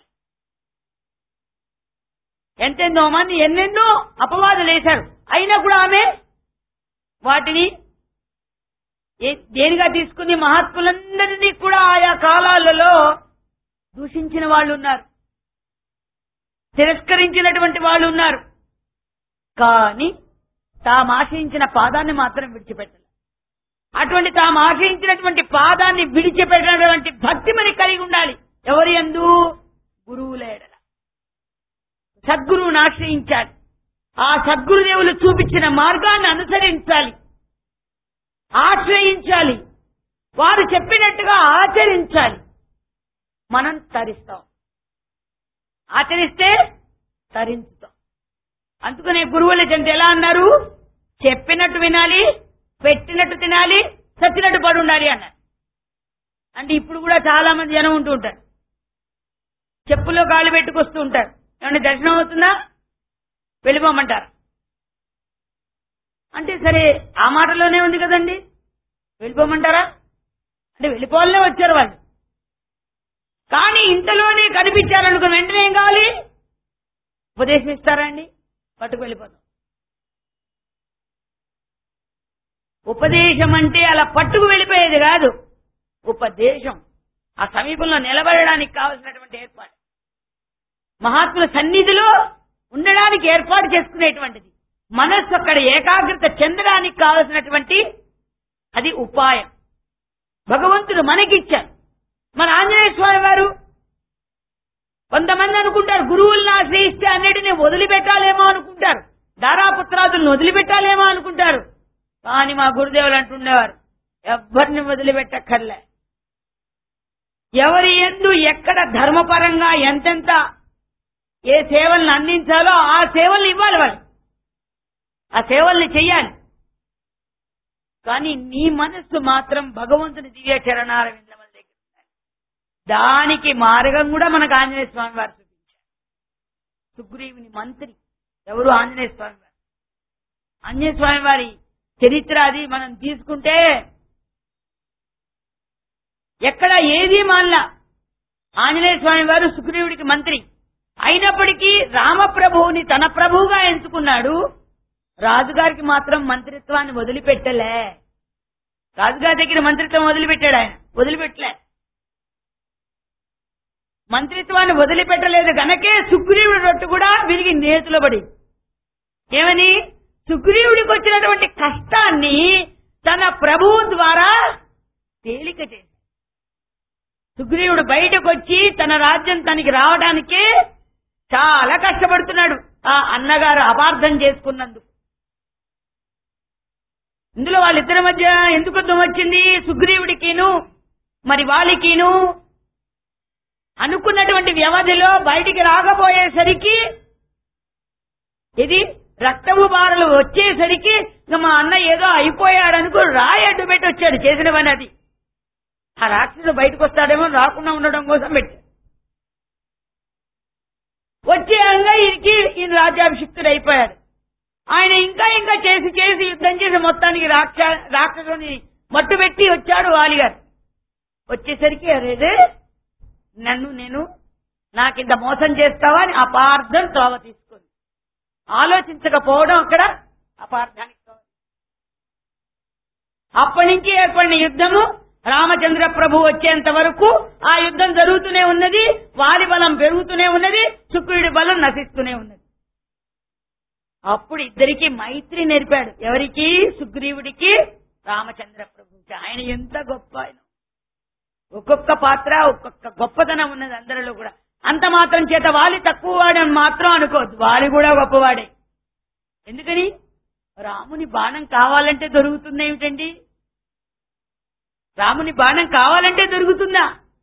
ఎంతెన్నో మంది ఎన్నెన్నో అపవాదులు వేశారు అయినా కూడా ఆమె వాటిని ఏ- దేనిగా తీసుకుని మహాత్ములందరినీ కూడా ఆయా కాలాలలో దూషించిన వాళ్ళు ఉన్నారు తిరస్కరించినటువంటి వాళ్ళు ఉన్నారు కానీ తాము ఆశ్రయించిన పాదాన్ని మాత్రం విడిచిపెట్టలేదు అటువంటి తాము ఆశ్రయించినటువంటి పాదాన్ని విడిచిపెట్టినటువంటి భక్తి మనకి కలిగి ఉండాలి ఎవరి ఎందు గురువులేడల సద్గురువుని ఆశ్రయించాలి ఆ సద్గురుదేవులు చూపించిన మార్గాన్ని అనుసరించాలి ఆశ్రయించాలి వారు చెప్పినట్టుగా ఆచరించాలి మనం తరిస్తాం ఆచరిస్తే తరించుతాం అందుకనే గురువుల జంట ఎలా అన్నారు చెప్పినట్టు వినాలి పెట్టినట్టు తినాలి చచ్చినట్టు పడి ఉండాలి అన్నారు అంటే ఇప్పుడు కూడా చాలా మంది జనం ఉంటూ ఉంటారు చెప్పులో కాళ్ళు పెట్టుకొస్తూ ఉంటారు ఏమన్నా దర్శనం అవుతుందా వెళ్ళిపోమంటారు అంటే సరే ఆ మాటలోనే ఉంది కదండి వెళ్ళిపోమంటారా అంటే వెళ్ళిపోవాలనే వచ్చారు వాళ్ళు కానీ ఇంతలోనే కనిపించారనుకున్న వెంటనే ఏం కావాలి ఉపదేశం ఇస్తారా అండి పట్టుకు వెళ్ళిపోతాం ఉపదేశం అంటే అలా పట్టుకు వెళ్ళిపోయేది కాదు ఉపదేశం ఆ సమీపంలో నిలబడడానికి కావలసినటువంటి ఏర్పాటు మహాత్ముల సన్నిధిలో ఉండడానికి ఏర్పాటు చేసుకునేటువంటిది మనస్సు అక్కడ ఏకాగ్రత చెందడానికి కావలసినటువంటి అది ఉపాయం భగవంతుడు మనకిచ్చారు మన ఆంజనేయ స్వామి వారు కొంతమంది అనుకుంటారు గురువుల్ని ఆశ్రయిస్తే అన్నిటిని వదిలిపెట్టాలేమో అనుకుంటారు దారాపుత్రాదులను వదిలిపెట్టాలేమో అనుకుంటారు కానీ మా గురుదేవులు అంటుండేవారు ఎవ్వరిని వదిలిపెట్టక్కర్లే ఎవరి ఎందు ఎక్కడ ధర్మపరంగా ఎంతెంత ఏ సేవలను అందించాలో ఆ సేవల్ని ఇవ్వాలి వాళ్ళు ఆ సేవల్ని చెయ్యాలి కానీ నీ మనస్సు మాత్రం భగవంతుని దివ్య చరణాల విందమల దగ్గర ఉండాలి. దానికి మార్గం కూడా మనకు ఆంజనేయ స్వామి వారు చూపించారు సుగ్రీవుని మంత్రి ఎవరు ఆంజనేయ స్వామి వారు ఆంజనేయ స్వామి వారి చరిత్ర అది మనం తీసుకుంటే ఎక్కడ ఏది మాల్లా ఆంజనేయ స్వామి వారు సుగ్రీవుడికి మంత్రి అయినప్పటికీ రామప్రభువుని తన ప్రభువుగా ఎంచుకున్నాడు రాజుగారికి మాత్రం మంత్రిత్వాన్ని వదిలిపెట్టలే రాజుగారి దగ్గర మంత్రిత్వం వదిలిపెట్టాడు ఆయన వదిలిపెట్టలే మంత్రిత్వాన్ని వదిలిపెట్టలేదు గనకే సుగ్రీవుడి రొట్టు కూడా విరిగి నేతులో పడి ఏమని సుగ్రీవుడికి వచ్చినటువంటి కష్టాన్ని తన ప్రభువు ద్వారా తేలిక చేసి సుగ్రీవుడు బయటకు వచ్చి తన రాజ్యం తనకి రావడానికే చాలా కష్టపడుతున్నాడు ఆ అన్నగారు అపార్థం చేసుకున్నందుకు ఇందులో వాళ్ళిద్దరి మధ్య ఎందుకు యుద్ధం వచ్చింది సుగ్రీవుడికిను మరి వాళ్ళకిను అనుకున్నటువంటి వ్యవధిలో బయటికి రాకపోయేసరికి ఇది రక్తము బారలు వచ్చేసరికి ఇక మా అన్న ఏదో అయిపోయాడనుకో రాయి అడ్డు పెట్టి వచ్చాడు చేసిన పని అది ఆ రాక్షసుడు బయటకు వస్తాడేమో రాకుండా ఉండడం కోసం పెట్టాడు వచ్చే అంగా ఈయనకి ఈయన రాజ్యాభిషిక్తుడు అయిపోయాడు ఆయన ఇంకా ఇంకా చేసి చేసి యుద్ధం చేసి మొత్తానికి రాక్ష రాక్షసుని మట్టు పెట్టి వచ్చాడు వాలిగారు వచ్చేసరికి అరేదే నన్ను నేను నాకింత మోసం చేస్తావా అని అపార్థం త్రోవ తీసుకుంది ఆలోచించకపోవడం అక్కడ అపార్థానికి త్రోవ అప్పటి నుంచి ఏర్పడిన యుద్ధము రామచంద్ర ప్రభు వచ్చేంత వరకు ఆ యుద్ధం జరుగుతూనే ఉన్నది వారి బలం పెరుగుతూనే ఉన్నది శుక్రుడి బలం నశిస్తూనే ఉన్నది అప్పుడు ఇద్దరికి మైత్రి నేర్పాడు ఎవరికి సుగ్రీవుడికి రామచంద్ర ప్రభుకి ఆయన ఎంత గొప్ప ఆయన ఒక్కొక్క పాత్ర ఒక్కొక్క గొప్పతనం ఉన్నది అందరిలో కూడా అంత మాత్రం చేత వాలి తక్కువ వాడని మాత్రం అనుకోవద్దు వాలి కూడా గొప్పవాడే ఎందుకని రాముని బాణం కావాలంటే దొరుకుతుంది ఏమిటండి రాముని బాణం కావాలంటే దొరుకుతుందా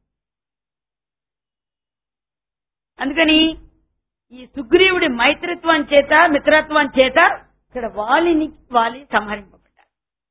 అందుకని ఈ సుగ్రీవుడి మైత్రత్వం చేత మిత్రత్వం చేత ఇక్కడ వాలిని వాలి సంహరింపబడ్డారు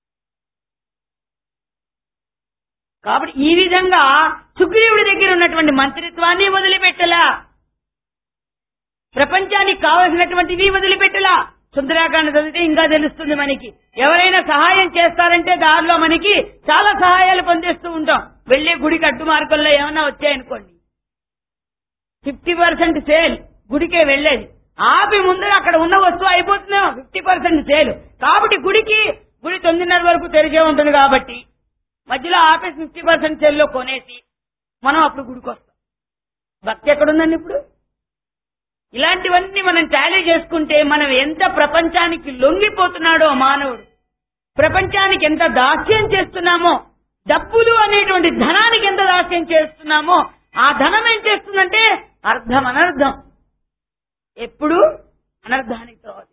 కాబట్టి ఈ విధంగా సుగ్రీవుడి దగ్గర ఉన్నటువంటి మంత్రిత్వాన్ని వదిలిపెట్టలా ప్రపంచానికి కావలసినటువంటివి వదిలిపెట్టలా సుందరాకాండ చదివితే ఇంకా తెలుస్తుంది మనకి ఎవరైనా సహాయం చేస్తారంటే దారిలో మనకి చాలా సహాయాలు పొందేస్తూ ఉంటాం వెళ్లే గుడికి అడ్డు మార్గంలో ఏమన్నా వచ్చాయనుకోండి ఫిఫ్టీ పర్సెంట్ సేల్ గుడికే వెళ్లేది ఆపి ముందర అక్కడ ఉన్న వస్తువు అయిపోతుందేమో ఫిఫ్టీ పర్సెంట్ సేల్ కాబట్టి గుడికి గుడి తొమ్మిదిన్నర వరకు తెరిచే ఉంటుంది కాబట్టి మధ్యలో ఆపేసి ఫిఫ్టీ పర్సెంట్ సేల్లో కొనేసి మనం అప్పుడు గుడికి వస్తాం భక్తి ఎక్కడుందండి ఇప్పుడు ఇలాంటివన్నీ మనం టాలీ చేసుకుంటే మనం ఎంత ప్రపంచానికి లొంగిపోతున్నాడో మానవుడు ప్రపంచానికి ఎంత దాస్యం చేస్తున్నామో డబ్బులు అనేటువంటి ధనానికి ఎంత దాస్యం చేస్తున్నామో ఆ ధనం ఏం చేస్తుందంటే అర్థం అనర్థం ఎప్పుడు అనర్థానికి తోది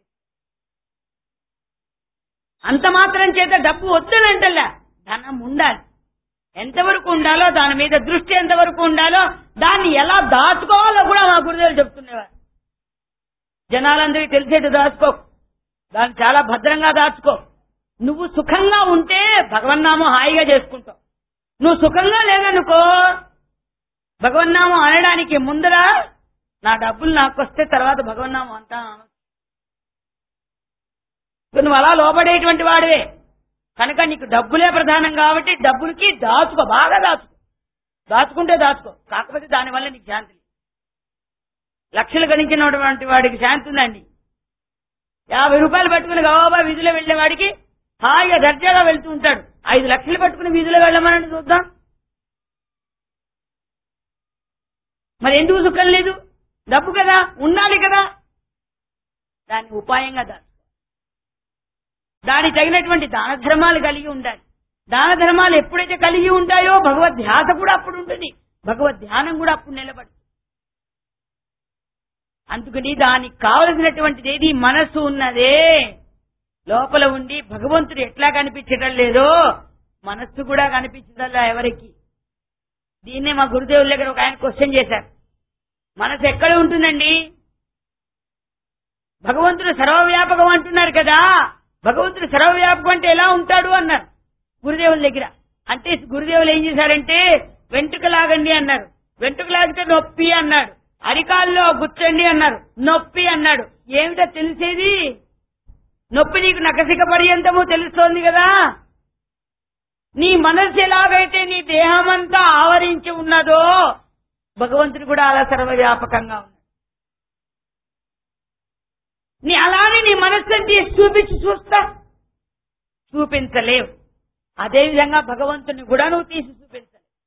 అంత మాత్రం చేత డబ్బు వద్దనంటలా ధనం ఉండాలి ఎంతవరకు ఉండాలో దాని మీద దృష్టి ఎంతవరకు ఉండాలో దాన్ని ఎలా దాచుకోవాలో కూడా మా గురుదేవులు చెప్తుండేవారు జనాలందరికీ తెలిసేట్టు దాచుకో దాన్ని చాలా భద్రంగా దాచుకో నువ్వు సుఖంగా ఉంటే భగవన్నామం హాయిగా చేసుకుంటావు నువ్వు సుఖంగా లేదనుకో భగవన్నామం అనడానికి ముందర నా డబ్బులు నాకు వస్తే తర్వాత భగవన్నామం అంతా నువ్వు అలా లోబడేటువంటి వాడివే కనుక నీకు డబ్బులే ప్రధానం కాబట్టి డబ్బులకి దాచుకో బాగా దాచుకో దాచుకుంటే దాచుకో కాకపోతే దానివల్ల నీకు శాంతి లేదు. లక్షలు గణించినటువంటి వాడికి శాంతి ఉందండి యాభై రూపాయలు పట్టుకుని గవాబా వీధిలో వెళ్లే వాడికి హాయిగా దర్జాగా వెళ్తూ ఉంటాడు ఐదు లక్షలు పట్టుకుని వీధిలో వెళ్ళమని చూద్దాం మరి ఎందుకు సుఖం లేదు డబ్బు కదా ఉండాలి కదా దాన్ని ఉపాయంగా దాచుకో దానికి తగినటువంటి దాన ధర్మాలు కలిగి ఉండాలి దాన ధర్మాలు ఎప్పుడైతే కలిగి ఉంటాయో భగవద్ ధ్యాస కూడా అప్పుడు ఉంటుంది భగవద్ ధ్యానం కూడా అప్పుడు నిలబడుతుంది అందుకని దానికి కావలసినటువంటిది ఏది మనస్సు ఉన్నదే లోపల ఉండి భగవంతుడు ఎట్లా కనిపించటం లేదో మనస్సు కూడా కనిపించదల్లా ఎవరికి దీన్నే మా గురుదేవుల దగ్గర ఒక ఆయన క్వశ్చన్ చేశారు మనసు ఎక్కడ ఉంటుందండి భగవంతుడు సర్వవ్యాపకం అంటున్నారు కదా భగవంతుడు సర్వవ్యాపకం అంటే ఎలా ఉంటాడు అన్నారు గురుదేవుల దగ్గర అంటే గురుదేవులు ఏం చేశారంటే వెంట్రుక లాగండి అన్నారు వెంట్రుక లాగితే నొప్పి అన్నాడు అరికాల్లో గుచ్చండి అన్నారు నొప్పి అన్నాడు ఏమిటో తెలిసేది నొప్పి నీకు నకసిక పర్యంతము తెలుస్తోంది కదా నీ మనస్సు ఎలాగైతే నీ దేహమంతా ఆవరించి ఉన్నదో భగవంతుడు కూడా అలా సర్వవ్యాపకంగా ఉన్నాడు నీ అలానే నీ మనస్సుని తీసి చూపించి చూస్తా చూపించలేవు అదేవిధంగా భగవంతుని కూడా నువ్వు తీసి చూపించలేవు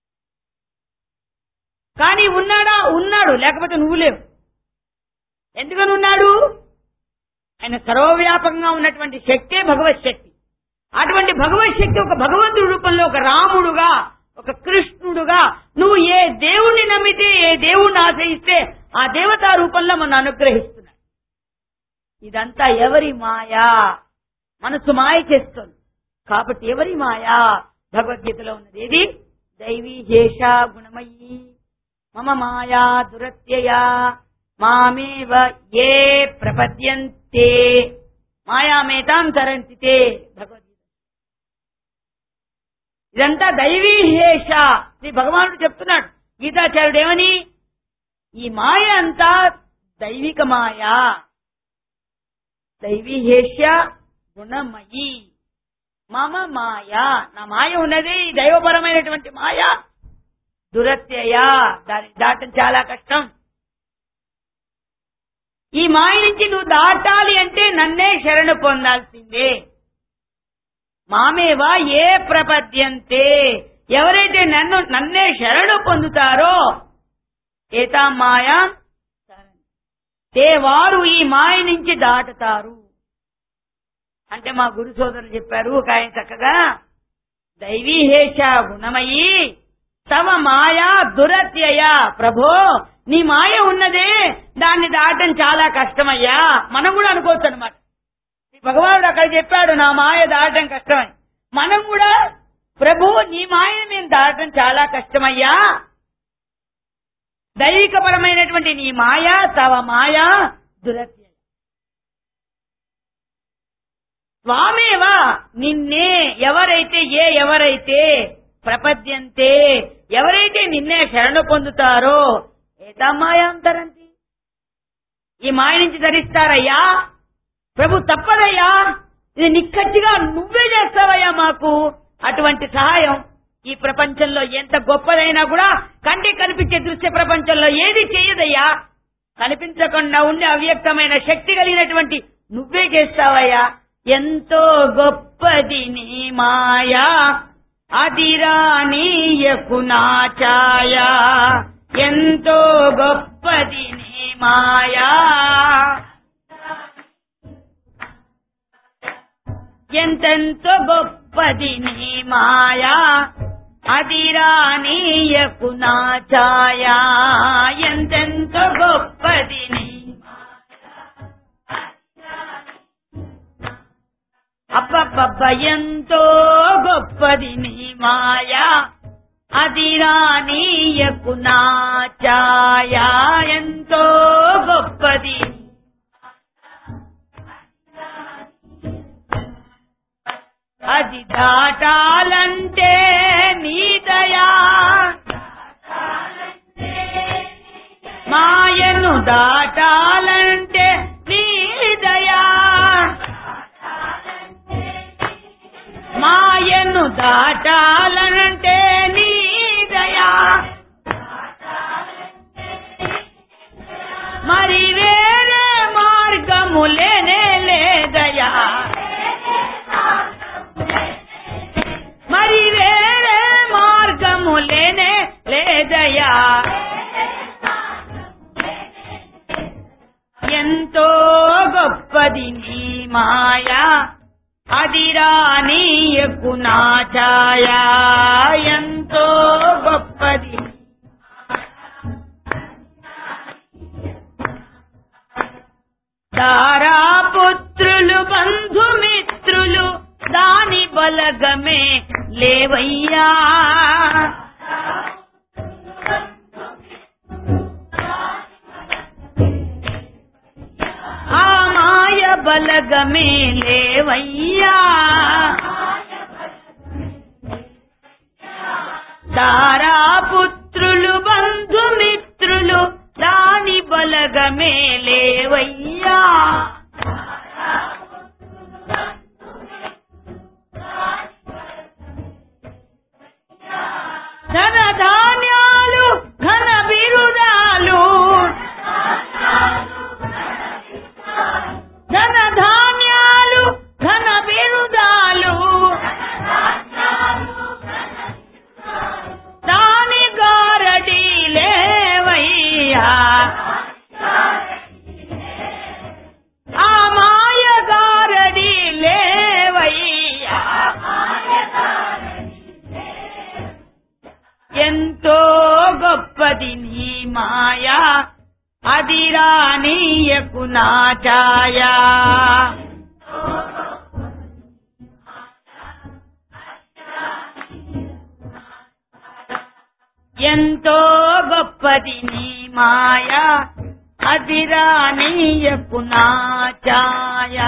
కానీ ఉన్నాడా ఉన్నాడు లేకపోతే నువ్వు లేవు ఎందుకని ఉన్నాడు ఆయన సర్వవ్యాపకంగా ఉన్నటువంటి శక్తే భగవత్ శక్తి అటువంటి భగవత్ శక్తి ఒక భగవంతుడి రూపంలో ఒక రాముడుగా ఒక కృష్ణుడుగా నువ్వు ఏ దేవుణ్ణి నమ్మితే ఏ దేవుణ్ణి ఆశ్రయిస్తే ఆ దేవతా రూపంలో మనం అనుగ్రహిస్తున్నాడు ఇదంతా ఎవరి మాయా మనసు మాయ చేస్తుంది కాబట్టి ఎవరి మాయా భగవద్గీతలో ఉన్నది ఏది దైవీ హేష గుణమయీ మమ మాయా దురత్యయా మామేవ ఏ ప్రపద్యంతే మాయామేతాం తరంతితే భగవద్గీత ఇదంతా దైవీ హేష శ్రీ భగవానుడు చెప్తున్నాడు గీతాచార్యుడు ఏమని ఈ మాయ అంతా దైవిక మాయా దైవీ హేష గుణమయి మమ మాయ నా మాయ ఉన్నది ఈ దైవపరమైనటువంటి మాయ దురత్యయ దాన్ని దాటం చాలా కష్టం ఈ మాయ నుంచి నువ్వు దాటాలి అంటే నన్నే శరణు పొందాల్సిందే మామేవా ఏ ప్రపద్యంతే ఎవరైతే నన్ను నన్నే శరణు పొందుతారో ఏతా మాయా తే వారు ఈ మాయ నుంచి దాటుతారు అంటే మా గురు సోదరులు చెప్పారు ఒక ఆయన చక్కగా దైవీహేష గుణమయి తవ మాయా దురత్యయ ప్రభో నీ మాయ ఉన్నదే దాన్ని దాటం చాలా కష్టమయ్యా మనం కూడా అనుకోవచ్చు అనమాట భగవానుడు అక్కడ చెప్పాడు నా మాయ దాటం కష్టమని మనం కూడా ప్రభు నీ మాయని మేము దాటం చాలా కష్టమయ్యా దైవికపరమైనటువంటి నీ మాయా తవ మాయా దురత్య స్వామేవా నిన్నే ఎవరైతే ఏ ఎవరైతే ప్రపద్యంతే ఎవరైతే నిన్నే శరణు పొందుతారో ఏతా మాయాంతరంతి ఈ మాయ నుంచి ధరిస్తారయ్యా ప్రభు తప్పదయ్యా ఇది నిక్కచ్చిగా నువ్వే చేస్తావయ్యా మాకు అటువంటి సహాయం ఈ ప్రపంచంలో ఎంత గొప్పదైనా కూడా కంటికి కనిపించే దృశ్య ప్రపంచంలో ఏది చేయదయ్యా కనిపించకుండా ఉండే అవ్యక్తమైన శక్తి కలిగినటువంటి నువ్వే చేస్తావయ్యా ఎంతో గొప్పది నీ మాయా అదిరానీయకు నా ఛాయా ఎంతో గొప్పది నీ మాయా ఎంతెంతో గొప్పది నీ మాయా అదిరానీయకు నా ఛాయా ఎంతెంతో గొప్పది నీ అబ్బబ్బబ్బ ఎంతో గొప్పది నీ మాయా అదిరానీయకు నా ఛాయా ఎంతో గొప్పది అది దాటాలంటే నీ దయా మాయను దాటాలంటే నీ దయా మాయను దాటాలంటే నీ దయా మరి వేరే మార్గము లేనే లేదయా మరి వేరే మార్గము లేనే లేదయా ఎంతో గొప్పది నీ మాయా అదిరానీయకు నా ఛాయా ఎంతో గొప్పది దారాపుత్రులు బంధుమిత్రులు దాని బలగమే లేవయ్యా ఆ మాయ బలగమే లేవయ్యా దారాపుత్రులు బంధుమిత్రులు దాని బలగమే లేవయ్యా ధన ధాన్యాలు ఘన బిరుదాలు ధన ధాన్యాలు ఘన బిరుదాలు దాని గారడి లేవయ్యా ఆ మాయ గారడి లేవయ్యా ఎంతో గొప్పది నీ మాయా అదిరానీయకు నా ఛాయా ఎంతో గొప్పది నీ మాయా అదిరానీయకు నా ఛాయా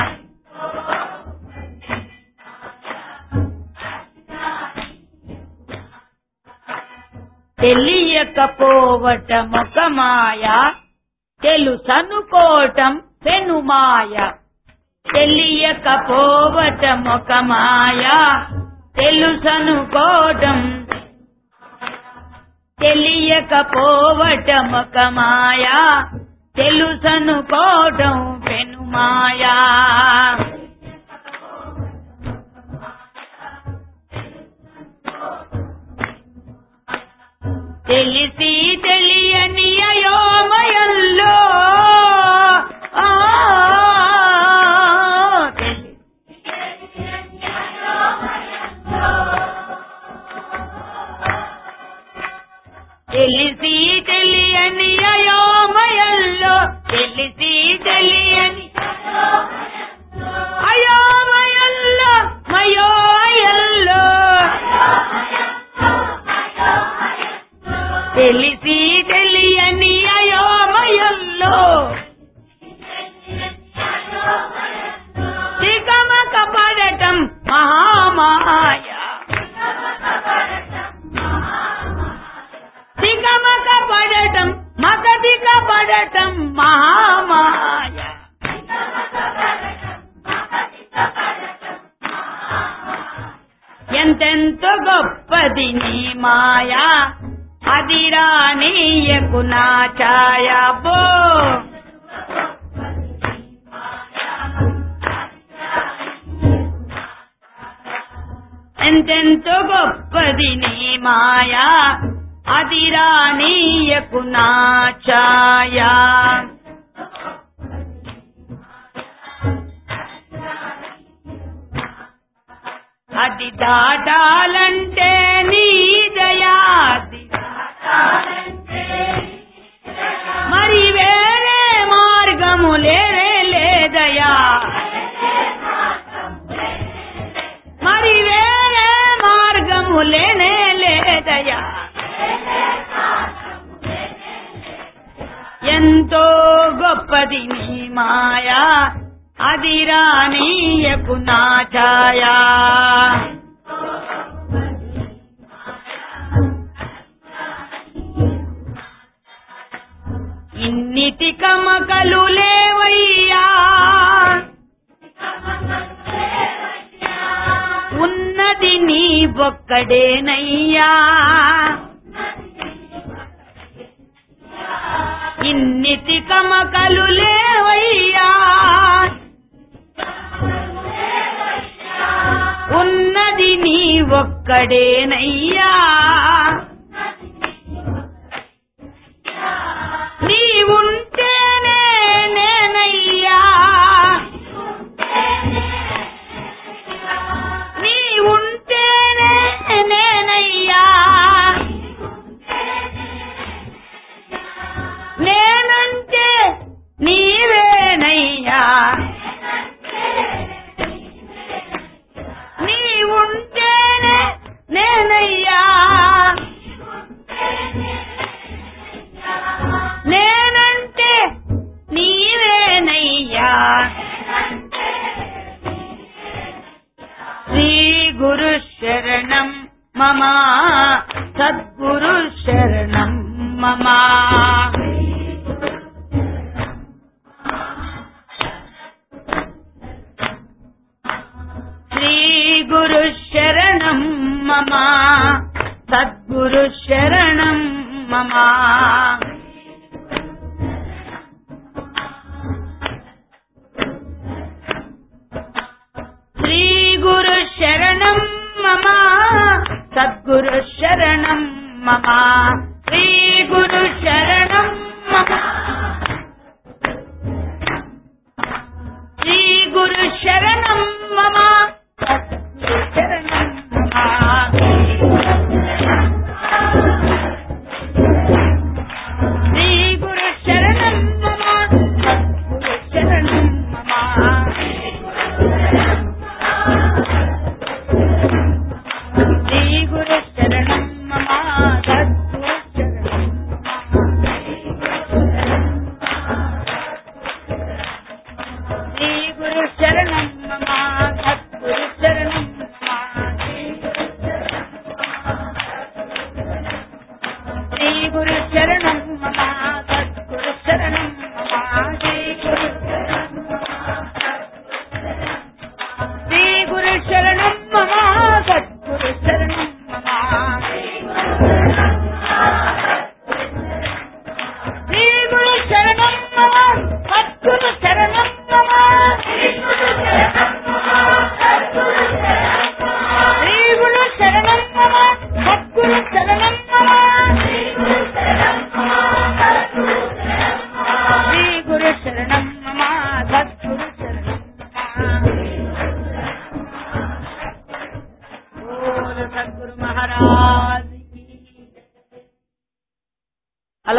తెలియకపోవటం ఒక మాయ తెలుసనుకోవటం పెనుమాయ తెలియకపోవటమొక మాయా తెలుసనుకోవటం తెలియకపోవటమొక మాయా తెలుసనుకోవటం పెను మాయా తెలిసి తెలియని అయోమయంలో ఆ, తెలి- తెలిసి తెలియని అయోమయంలో తెలిసి తెలియని అయోమయంలో మయోమయంలో తెలిసి తెలియని అయోమయంలో తికమక పడటం మహామాయ తికమక పడటం మకదిక పడటం మహామాయ ఎంతెంతో గొప్పది నీ మాయా అది రానీయకు నా ఛాయా బో ఎంతెంతో గొప్పది నీ మాయా అది రానీయకు నా ఛాయా అది దాటాలంటే నీ దయాది మరి వేరే మార్గము లేరే లేదయా మరి వేరే మార్గము లేనే లేదయా ఎంతో గొప్పది నీ మాయా అది రానీయకు నా ఛాయా ఇన్నిటి కమకలు లేవయ్యా ఉన్నది నీ ఒక్కడేనయ్యా ఇన్నిటి కమకలు లేవయ్యా ఉన్నది నీ ఒక్కడేనయ్యా నీవుంటేనే నేనయ్యా నీవుంటేనే నేనయ్యా నేనంటే నీవేనయ్యా నీవుంటేనే నేనయ్యా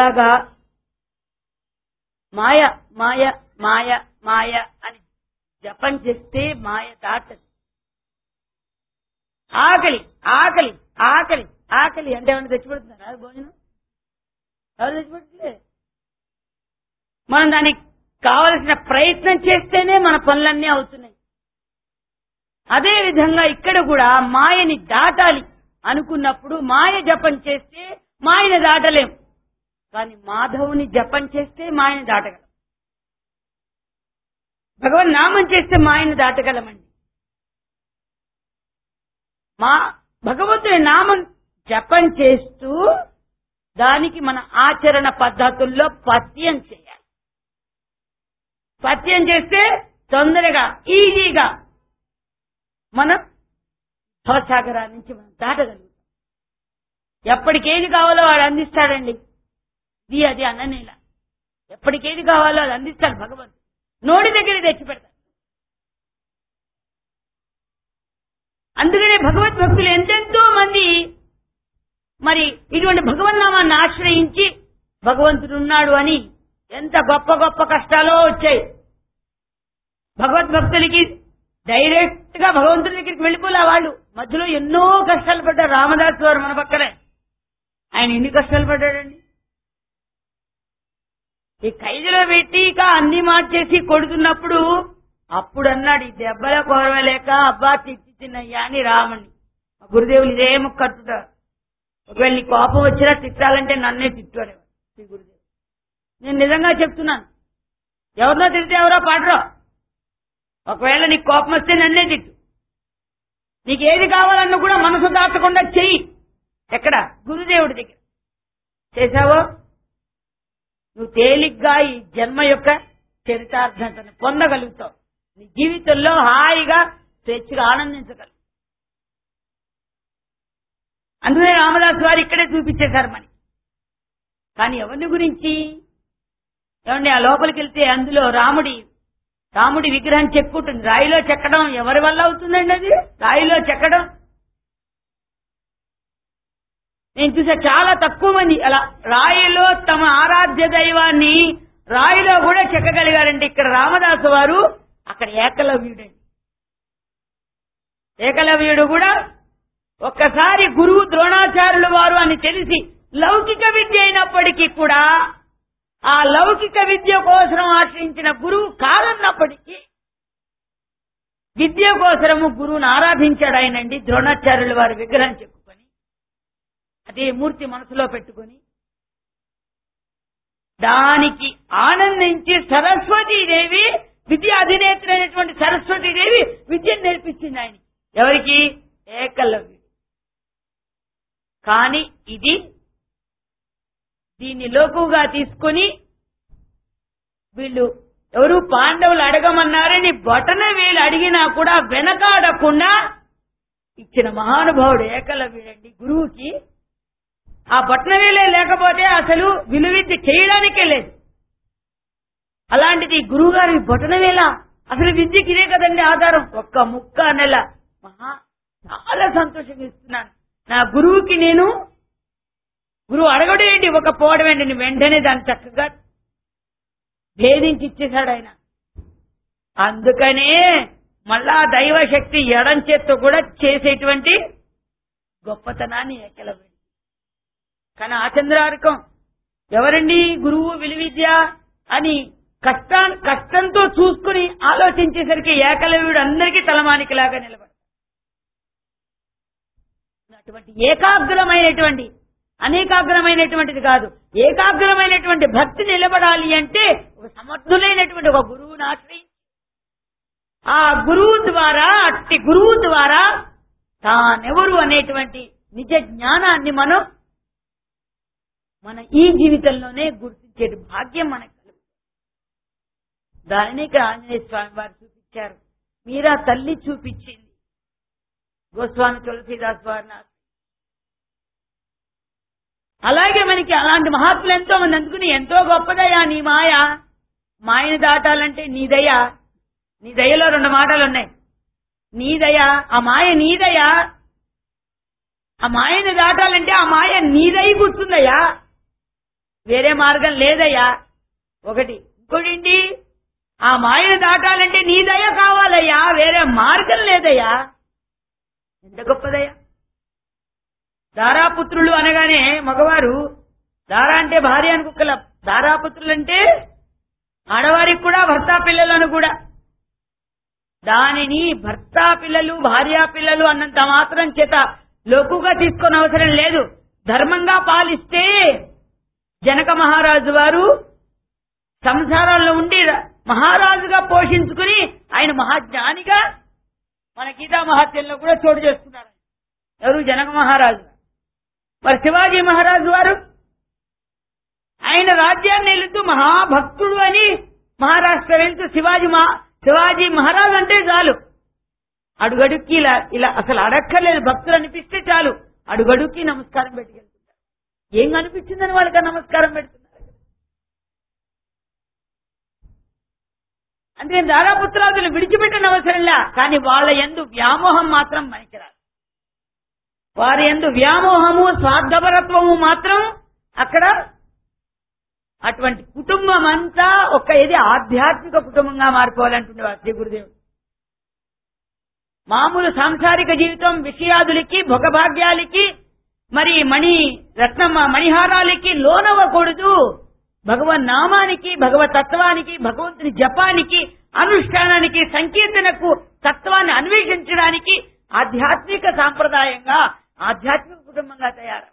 అలాగా మాయ మాయ మాయ మాయ అని జపం చేస్తే మాయ దాటదు ఆకలి ఆకలి ఆకలి ఆకలి అంటే ఏమైనా తెచ్చిపెడుతున్నారా భోజనం ఎవరు తెచ్చిపెట్టలే మనం దానికి కావలసిన ప్రయత్నం చేస్తేనే మన పనులన్నీ అవుతున్నాయి అదే విధంగా ఇక్కడ కూడా మాయని దాటాలి అనుకున్నప్పుడు మాయ జపం చేస్తే మాయని దాటలేం కానీ మాధవుని జపం చేస్తే మాయని దాటగలం భగవన్ నామం చేస్తే మాయని దాటగలమండి మా భగవంతుని నామం జపం చేస్తూ దానికి మన ఆచరణ పద్ధతుల్లో పత్యం చేయాలి పత్యం చేస్తే తొందరగా ఈజీగా మనం భవసాగరా నుంచి మనం దాటగలుగుతాం ఎప్పటికేది కావాలో వాడు అందిస్తాడండి ఇది అది అన్ననేలా ఎప్పటికేది కావాలో అది అందిస్తాడు భగవంతుడు నోటి దగ్గర తెచ్చి పెడతాడు అందుకనే భగవద్ భక్తులు ఎంతెంతో మంది మరి ఇటువంటి భగవన్నామాన్ని ఆశ్రయించి భగవంతుడు ఉన్నాడు అని ఎంత గొప్ప గొప్ప కష్టాలో వచ్చాయి భగవద్భక్తులకి డైరెక్ట్ గా భగవంతుడి దగ్గరికి వెళ్ళిపోలే వాళ్ళు మధ్యలో ఎన్నో కష్టాలు పడ్డారు రామదాస్ వారు మన పక్కనే ఆయన ఎన్ని కష్టాలు పడ్డాడండి ఈ ఖైదులో పెట్టి ఇక అన్ని మార్చేసి కొడుతున్నప్పుడు అప్పుడు అన్నాడు ఈ దెబ్బల కోరవలేక అబ్బా తిట్టి తిన్నయ్యా అని రామని మా గురుదేవులు ఇదే కట్టుతారు ఒకవేళ నీ కోపం వచ్చినా తిట్టాలంటే నన్నే తిట్టాడు శ్రీ గురుదేవులు నేను నిజంగా చెప్తున్నాను ఎవరినో తిడితే ఎవరో పాడరో ఒకవేళ నీకు కోపం వస్తే నన్నే తిట్టు నీకు ఏది కావాలన్నా కూడా మనసు దాటకుండా చెయ్యి ఎక్కడ గురుదేవుడి దగ్గర చేశావో నువ్వు తేలిగ్గా ఈ జన్మ యొక్క చరితార్థతను పొందగలుగుతావు నీ జీవితంలో హాయిగా స్వేచ్ఛగా ఆనందించగలవు అందుకే రామదాస్ వారు ఇక్కడే చూపించేశారు మనకి కానీ ఎవరిని గురించి ఏమండి ఆ లోపలికి వెళ్తే అందులో రాముడి రాముడి విగ్రహం చెక్కుంటుంది రాయిలో చెక్కడం ఎవరి వల్ల అవుతుందండి అది రాయిలో చెక్కడం నేను చూసా చాలా తక్కువ మంది అలా రాయిలో తమ ఆరాధ్య దైవాన్ని రాయిలో కూడా చెక్కగలిగారండి ఇక్కడ రామదాసు వారు అక్కడ ఏకలవ్యుడండి ఏకలవ్యుడు కూడా ఒక్కసారి గురువు ద్రోణాచార్యులు వారు అని తెలిసి లౌకిక విద్య అయినప్పటికీ కూడా ఆ లౌకిక విద్య కోసం ఆశ్రయించిన గురువు కాదన్నప్పటికీ విద్య కోసము గురువును ఆరాధించాడు ఆయనండి ద్రోణాచార్యుల వారి విగ్రహం చెప్పుకొని అదే మూర్తి మనసులో పెట్టుకొని దానికి ఆనందించి సరస్వతీదేవి విద్య అధినేత్రి అయినటువంటి సరస్వతీదేవి విద్యను నేర్పించింది ఆయన ఎవరికి ఏకలవ్యుడు కానీ ఇది దీన్ని లోకుగా తీసుకొని వీళ్ళు ఎవరు పాండవులు అడగమన్నారని బొటన వేలు అడిగినా కూడా వెనకాడకుండా ఇచ్చిన మహానుభావుడు ఏకలవ్యుడండి గురువుకి ఆ బొట్నవేలే లేకపోతే అసలు విలువిద్య చేయడానికే లేదు అలాంటిది గురువు గారి బొటనవేల అసలు విద్యకి ఇదే కదండి ఆధారం ఒక్క ముక్క నెల మహా చాలా సంతోషం ఇస్తున్నాను నా గురువుకి నేను గురువు అడగడం ఏంటి ఒక పోవడం ఏంటి వెంటనే దాన్ని చక్కగా భేదించి ఇచ్చేశాడు ఆయన అందుకనే మళ్ళా దైవ శక్తి ఎడం చేత్తో కూడా చేసేటువంటి గొప్పతనాన్ని ఏకలవ్యుడు కానీ ఆ చంద్రార్కం ఎవరండి గురువు విలువిద్య అని కష్టా కష్టంతో చూసుకుని ఆలోచించేసరికి ఏకలవ్యుడు అందరికీ తలమానికలాగా నిలబడతాడు అటువంటి ఏకాగ్రమైనటువంటి అనేకాగ్రమైనటువంటిది కాదు ఏకాగ్రమైనటువంటి భక్తి నిలబడాలి అంటే ఒక సమర్థులైనటువంటి ఒక గురువుని ఆశ్రయించి ఆ గురువు ద్వారా అట్టి గురువు ద్వారా తానెవరు అనేటువంటి నిజ జ్ఞానాన్ని మనం మన ఈ జీవితంలోనే గుర్తించే భాగ్యం మనకు కలుగుతుంది దానిని ఇక్కడ ఆంజనేయ స్వామి వారు చూపించారు మీరా తల్లి చూపించింది గోస్వామి తులసీదాస్ వారిని అలాగే మనకి అలాంటి మహాత్ములు ఎంతో మంది అందుకుని ఎంతో గొప్పదయా నీ మాయ మాయని దాటాలంటే నీ దయ నీ దయలో రెండు మాటలు ఉన్నాయి నీ దయ ఆ మాయ నీ దయ ఆ మాయని దాటాలంటే ఆ మాయ నీ దయ కూర్చుందయ్యా వేరే మార్గం లేదయ్యా ఒకటి ఇంకోటి ఆ మాయను దాటాలంటే నీ దయ కావాలయ్యా వేరే మార్గం లేదయ్యా ఎంత గొప్పదయ్యా దారాపుత్రులు అనగానే మగవారు దారా అంటే భార్య అనుకోగల దారాపుత్రులు అంటే ఆడవారికి కూడా భర్త పిల్లలను కూడా దానిని భర్త పిల్లలు భార్యా పిల్లలు అన్నంత మాత్రం చేత లోకుగా తీసుకొని అవసరం లేదు ధర్మంగా పాలిస్తే జనక మహారాజు వారు సంసారంలో ఉండి మహారాజుగా పోషించుకుని ఆయన మహాజ్ఞానిగా మన గీతా మహాత్యంలో కూడా చోటు చేసుకున్నారు ఎవరు జనక మహారాజు మరి శివాజీ మహారాజు వారు ఆయన రాజ్యాన్ని వెళుతూ మహాభక్తుడు అని మహారాష్ట్ర వెళ్తూ శివాజీ మహా శివాజీ మహారాజు అంటే చాలు అడుగడుక్కి ఇలా ఇలా అసలు అడక్కర్లేదు భక్తులు అనిపిస్తే చాలు అడుగడుక్కి నమస్కారం పెట్టుకెళ్తుంటారు ఏం కనిపించిందని వాళ్ళకి ఆ నమస్కారం పెడుతున్నారు అందుకని దారాపుత్రాదులు విడిచిపెట్టిన అవసరంలా కానీ వాళ్ళ ఎందు వ్యామోహం మాత్రం పనికిరాదు వారి ఎందు వ్యామోహము స్వార్థపరత్వము మాత్రం అక్కడ అటువంటి కుటుంబం అంతా ఒక ఇది ఆధ్యాత్మిక కుటుంబంగా మారిపోవాలంటుండేవారు శ్రీ గురుదేవుడు మామూలు సాంసారిక జీవితం విషయాదులకి భోగభాగ్యాలకి మరి మణి రత్న మణిహారాలకి లోనవ్వకూడదు భగవన్ నామానికి భగవత్ తత్వానికి భగవంతుని జపానికి అనుష్ఠానానికి సంకీర్తనకు తత్వాన్ని అన్వేషించడానికి ఆధ్యాత్మిక సాంప్రదాయంగా ఆధ్యాత్మిక కుటుంబంగా తయారు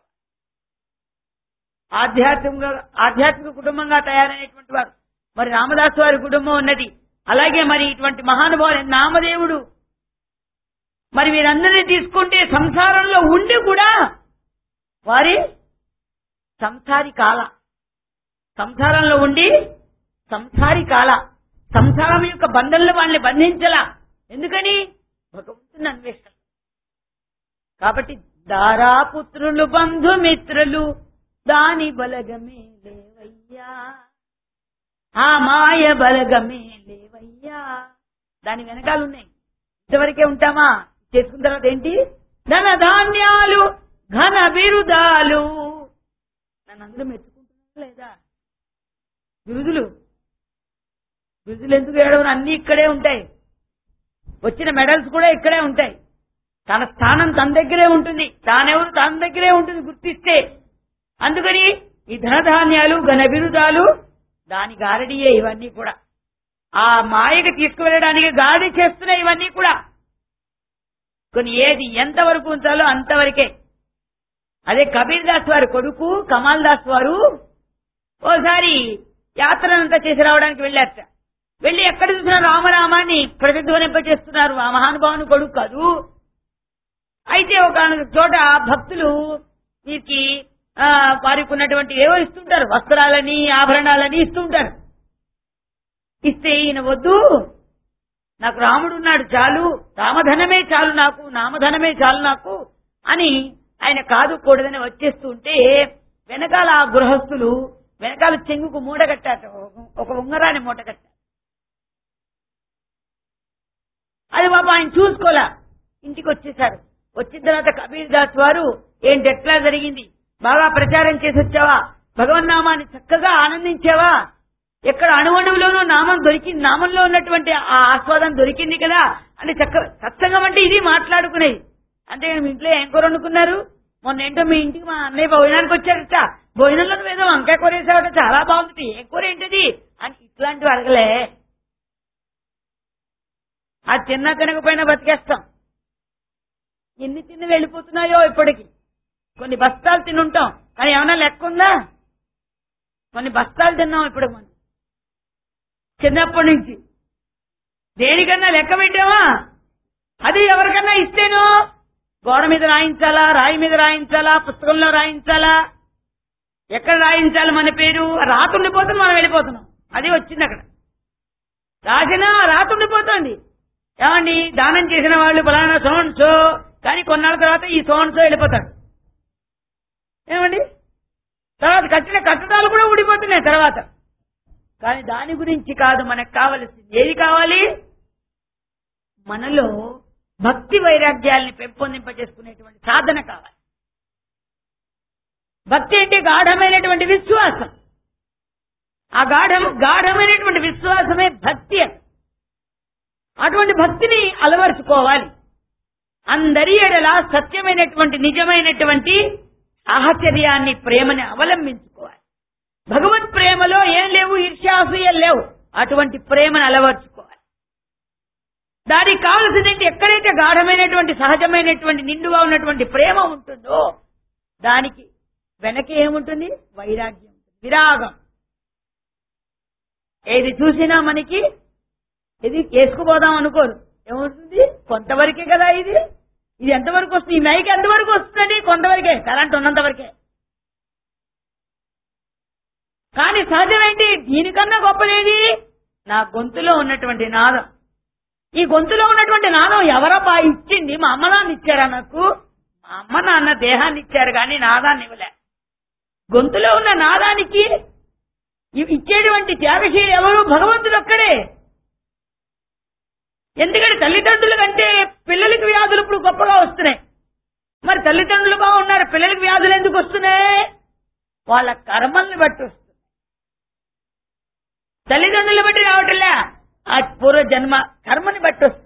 ఆధ్యాత్మిక ఆధ్యాత్మిక కుటుంబంగా తయారైనటువంటి వారు మరి రామదాసు వారి కుటుంబం ఉన్నది అలాగే మరి ఇటువంటి మహానుభావులు నామదేవుడు మరి వీరందరినీ తీసుకుంటే సంసారంలో ఉండి కూడా వారి సంసారి కాల సంసారంలో ఉండి సంసారి కాల సంసారం యొక్క బంధంలో వాళ్ళని బంధించలా ఎందుకని భగవంతుని అన్వేషణ కాబట్టి దారాపుత్రులు బంధుమిత్రులు దాని బలగమే లేవయ్యా ఆ మాయ బలగమే లేవయ్యా దాని వెనకాల ఉన్నాయి ఇంతవరకే ఉంటామా చేసుకున్న తర్వాత ఏంటి ధన ధాన్యాలు ఘన బిరుదాలు నన్ను అందరూ మెచ్చుకుంటున్నారు లేదా బిరుదులు బిరుదులు ఎందుకు ఏడవను అన్ని ఇక్కడే ఉంటాయి వచ్చిన మెడల్స్ కూడా ఇక్కడే ఉంటాయి తన స్థానం తన దగ్గరే ఉంటుంది తానెవరు తన దగ్గరే ఉంటుంది గుర్తిస్తే అందుకని ఈ ధనధాన్యాలు ఘనబిరుదాలు దాని గారడియే ఇవన్నీ కూడా ఆ మాయకి తీసుకువెళ్ళడానికి గారడి చేస్తున్నాయి ఇవన్నీ కూడా కొన్ని ఏది ఎంతవరకు ఉంచాలో అంతవరకే అదే కబీర్ దాస్ వారి కొడుకు కమాల్ దాస్ వారు ఓసారి యాత్రనంతా చేసి రావడానికి వెళ్ళారట వెళ్ళి ఎక్కడ చూసినా రామరామాన్ని ప్రతిధ్వనింప చేస్తున్నారు ఆ మహానుభావుని కొడుకు కాదు అయితే ఒక చోట భక్తులు వీరికి ఆ, వారికి ఉన్నటువంటి ఏవో ఇస్తుంటారు వస్త్రాలని ఆభరణాలని ఇస్తుంటారు ఇస్తే ఈయన వద్దు నాకు రాముడు ఉన్నాడు చాలు రామధనమే చాలు నాకు నామధనమే చాలు నాకు అని ఆయన కాదు కూడదని వచ్చేస్తూ ఉంటే వెనకాల ఆ గృహస్థులు వెనకాల చెంగుకు మూట కట్టారు ఒక ఉంగరాన్ని మూట కట్టారు అది బాబా ఆయన చూసుకోలే ఇంటికి వచ్చేసారు వచ్చిన తర్వాత కబీర్ దాస్ వారు ఏంటి ఎట్లా జరిగింది బాగా ప్రచారం చేసి వచ్చావా భగవన్నామాన్ని చక్కగా ఆనందించావా ఎక్కడ అణువణువులోనూ నామం దొరికింది నామంలో ఉన్నటువంటి ఆ ఆస్వాదం దొరికింది కదా అని చక్క సత్సంగం అంటే ఇది మాట్లాడుకునేది అంటే మీ ఇంట్లో ఏం కూర వండుకున్నారు మొన్న ఏంటో మీ ఇంటికి మా అన్నయ్య భోజనానికి వచ్చారట భోజనంలో ఏదో వంకాయ కూర వేసావట చాలా బాగుంది ఏం కూర ఏంటిది అని ఇట్లాంటివి అడగలే ఆ తిన్నా తినకపోయినా బతికేస్తాం ఎన్ని తిని వెళ్ళిపోతున్నాయో ఇప్పటికి కొన్ని బస్తాలు తినుంటాం కానీ ఏమైనా లెక్క ఉందా కొన్ని బస్తాలు తిన్నాం ఇప్పుడు మనం చిన్నప్పటి నుంచి దేనికన్నా లెక్క పెట్టామా అది ఎవరికన్నా ఇస్తేను గోడ మీద రాయించాలా రాయి మీద రాయించాలా పుస్తకంలో రాయించాలా ఎక్కడ రాయించాలి మన పేరు రాతుండిపోతుంది మనం వెళ్ళిపోతున్నాం అది వచ్చింది అక్కడ రాసినా రాతుండిపోతుంది ఏమండి దానం చేసిన వాళ్ళు ఫలానా సోన్సో కానీ కొన్నాళ్ళ తర్వాత ఈ సోన్సో వెళ్ళిపోతాడు ఏమండి తర్వాత కట్టిన కట్టడాలు కూడా ఊడిపోతున్నాయి తర్వాత కానీ దాని గురించి కాదు మనకు కావలసింది ఏది కావాలి మనలో భక్తి వైరాగ్యాల్ని పెంపొందింపజేసుకునేటువంటి సాధన కావాలి భక్తి అంటే గాఢమైనటువంటి విశ్వాసం ఆ గాఢం గాఢమైనటువంటి విశ్వాసమే భక్తి అని. అటువంటి భక్తిని అలవరుచుకోవాలి అందరి ఎడల సత్యమైనటువంటి నిజమైనటువంటి ఆశ్చర్యాన్ని ప్రేమని అవలంబించుకోవాలి భగవత్ ప్రేమలో ఏం లేవు ఈర్ష్యాసూయలు లేవు అటువంటి ప్రేమను అలవర్చుకోవాలి దానికి కావలసింది ఎక్కడైతే గాఢమైనటువంటి సహజమైనటువంటి నిండుగా ఉన్నటువంటి ప్రేమ ఉంటుందో దానికి వెనక ఏముంటుంది వైరాగ్యం ఉంటుంది. విరాగం ఏది చూసినా మనకి ఇది వేసుకుపోదాం అనుకోరు ఏమవుతుంది కొంతవరకే కదా ఇది ఇది ఎంతవరకు వస్తుంది ఈ మైక్ ఎంతవరకు వస్తుందండి కొంతవరకే కరెంట్ ఉన్నంత వరకే కానీ సహజమేంటి దీనికన్నా గొప్పదేది నా గొంతులో ఉన్నటువంటి నాదం ఈ గొంతులో ఉన్నటువంటి నాదం ఎవరబ్బా ఇచ్చింది మా అమ్మ నాన్న ఇచ్చారా నాకు మా అమ్మ నాన్న దేహాన్ని ఇచ్చారు కానీ నాదాన్ని ఇవ్వలే గొంతులో ఉన్న నాదానికి ఇవి ఇచ్చేటువంటి త్యాగశీలు ఎవరు భగవంతుడు ఒక్కడే ఎందుకంటే తల్లిదండ్రుల కంటే పిల్లలకి వ్యాధులు ఇప్పుడు గొప్పగా వస్తున్నాయి మరి తల్లిదండ్రులు బాగున్నారు పిల్లలకి వ్యాధులు ఎందుకు వస్తున్నాయి వాళ్ళ కర్మల్ని బట్టి వస్తున్నాయి తల్లిదండ్రులు బట్టి రావట్లే ఆ పూర్వ జన్మ కర్మని బట్టి వస్తున్నాయి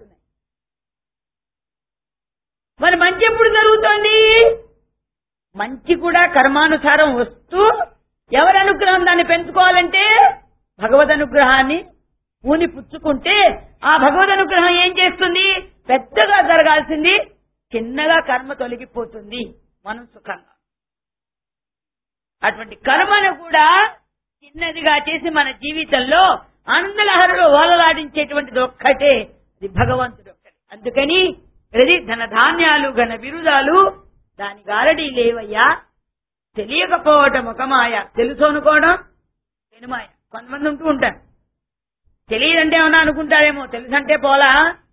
మరి మంచి ఎప్పుడు జరుగుతోంది మంచి కూడా కర్మానుసారం వస్తూ ఎవరి అనుగ్రహం దాన్ని పెంచుకోవాలంటే భగవద్ అనుగ్రహాన్ని పూని పుచ్చుకుంటే ఆ భగవద్ అనుగ్రహం ఏం చేస్తుంది పెద్దగా జరగాల్సింది చిన్నగా కర్మ తొలగిపోతుంది మనం సుఖంగా అటువంటి కర్మను కూడా చిన్నదిగా చేసి మన జీవితంలో ఆనందలహరులో ఓలలాడించేటువంటిది ఒక్కటే అది భగవంతుడు ఒక్కటే అందుకని ప్రతి ధన ధాన్యాలు ఘన బిరుదాలు దాని గారడీ లేవయ్యా తెలియకపోవటం ఒక మాయ తెలుసు అనుకోవడం పెనుమాయ కొంతమంది ఉంటూ ఉంటారు తెలియదంటే ఏమన్నా అనుకుంటారేమో తెలుసంటే పోలా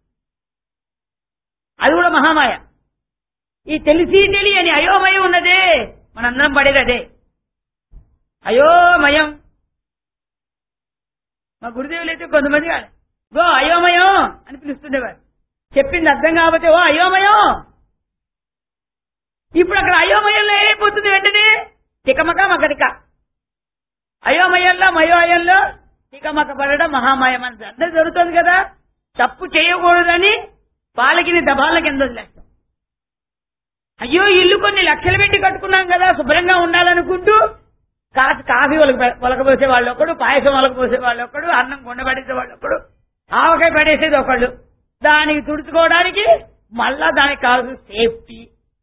అది కూడా మహామాయ ఈ తెలిసి తెలియని అయోమయం ఉన్నదే మనందరం పడేది అదే అయోమయం మా గురుదేవులు అయితే కొంతమంది కాదు గో అయోమయం అని పిలుస్తుండేవారు చెప్పింది అర్థం కాకపోతే ఓ అయోమయం ఇప్పుడు అక్కడ అయోమయంలో ఏమైపోతుంది వెంటనే తికమక మకరిక అయోమయంలో మయోమయంలో తికమక పడడం మహామాయం అని అందరూ జరుగుతుంది కదా తప్పు చేయకూడదని పాలకిని దబాల కింద వదిలేస్తాం అయ్యో ఇల్లు కొన్ని లక్షలు పెట్టి కట్టుకున్నాం కదా శుభ్రంగా ఉండాలనుకుంటూ కాఫీ కాఫీ ఒలక ఒలకపోసే వాళ్ళు ఒకడు పాయసం ఒలకపోసే వాళ్ళు ఒకడు అన్నం కొండబడేసే వాళ్ళు ఒకడు ఆవకాయ పడేసేది ఒకళ్ళు దానికి తుడుచుకోవడానికి మళ్ళా దానికి కావాల్సిన సేఫ్టీ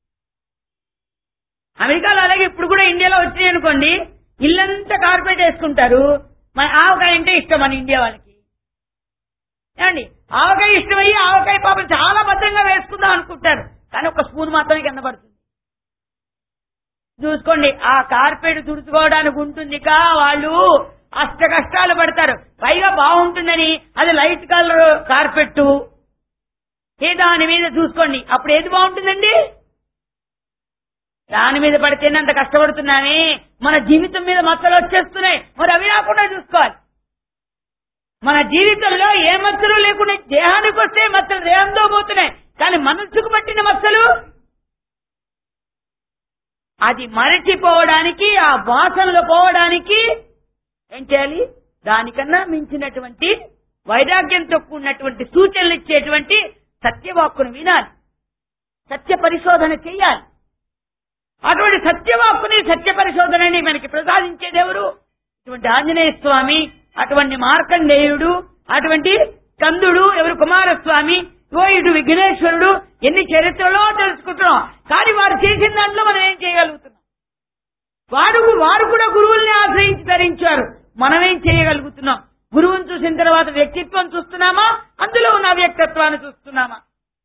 అమెరికాలో అలాగే ఇప్పుడు కూడా ఇండియాలో వచ్చినాయి అనుకోండి ఇల్లంతా కార్పెట్ వేసుకుంటారు మన ఆవకాయ అంటే ఇష్టం మన ఇండియా వాళ్ళకి ఏమండి ఆవకాయ ఇష్టమయ్యి ఆవకాయ పాపం చాలా భద్రంగా వేసుకుందాం అనుకుంటారు కానీ ఒక స్పూన్ మాత్రమే కింద పడుతుంది చూసుకోండి ఆ కార్పెట్ తుడుచుకోవడానికి ఉంటుంది కా వాళ్ళు అష్ట కష్టాలు పడతారు పైగా బాగుంటుందని అది లైట్ కలర్ కార్పెట్ ఏ దాని మీద చూసుకోండి అప్పుడు ఏది బాగుంటుందండి దాని మీద పడితేనే అంత కష్టపడుతున్నామే మన జీవితం మీద మచ్చలు వచ్చేస్తున్నాయి మరి అవి రాకుండా చూసుకోవాలి మన జీవితంలో ఏ మచ్చలు లేకుండా దేహానికి వస్తే మచ్చలు దేహంతో పోతున్నాయి కానీ మనస్సుకు పట్టిన మచ్చలు అది మరచిపోవడానికి ఆ వాసనలు పోవడానికి ఏం చేయాలి దానికన్నా మించినటువంటి వైరాగ్యంతో కూడినటువంటి సూచనలు ఇచ్చేటువంటి సత్యవాక్కును వినాలి సత్య పరిశోధన చేయాలి అటువంటి సత్యవాక్కుని సత్య పరిశోధనని మనకి ప్రసాదించేదెవరు ఇటువంటి ఆంజనేయ స్వామి అటువంటి మార్కండేయుడు అటువంటి కందుడు ఎవరు కుమారస్వామి ఓ ఇటు విఘ్నేశ్వరుడు ఎన్ని చరిత్రలో తెలుసుకుంటున్నాం కానీ వారు చేసిన దాంట్లో మనం ఏం చేయగలుగుతున్నాం వారు వారు కూడా గురువుల్ని ఆశ్రయించి ధరించారు మనమేం చేయగలుగుతున్నాం గురువుని చూసిన తర్వాత వ్యక్తిత్వం చూస్తున్నామా అందులో ఉన్న వ్యక్తిత్వాన్ని చూస్తున్నామా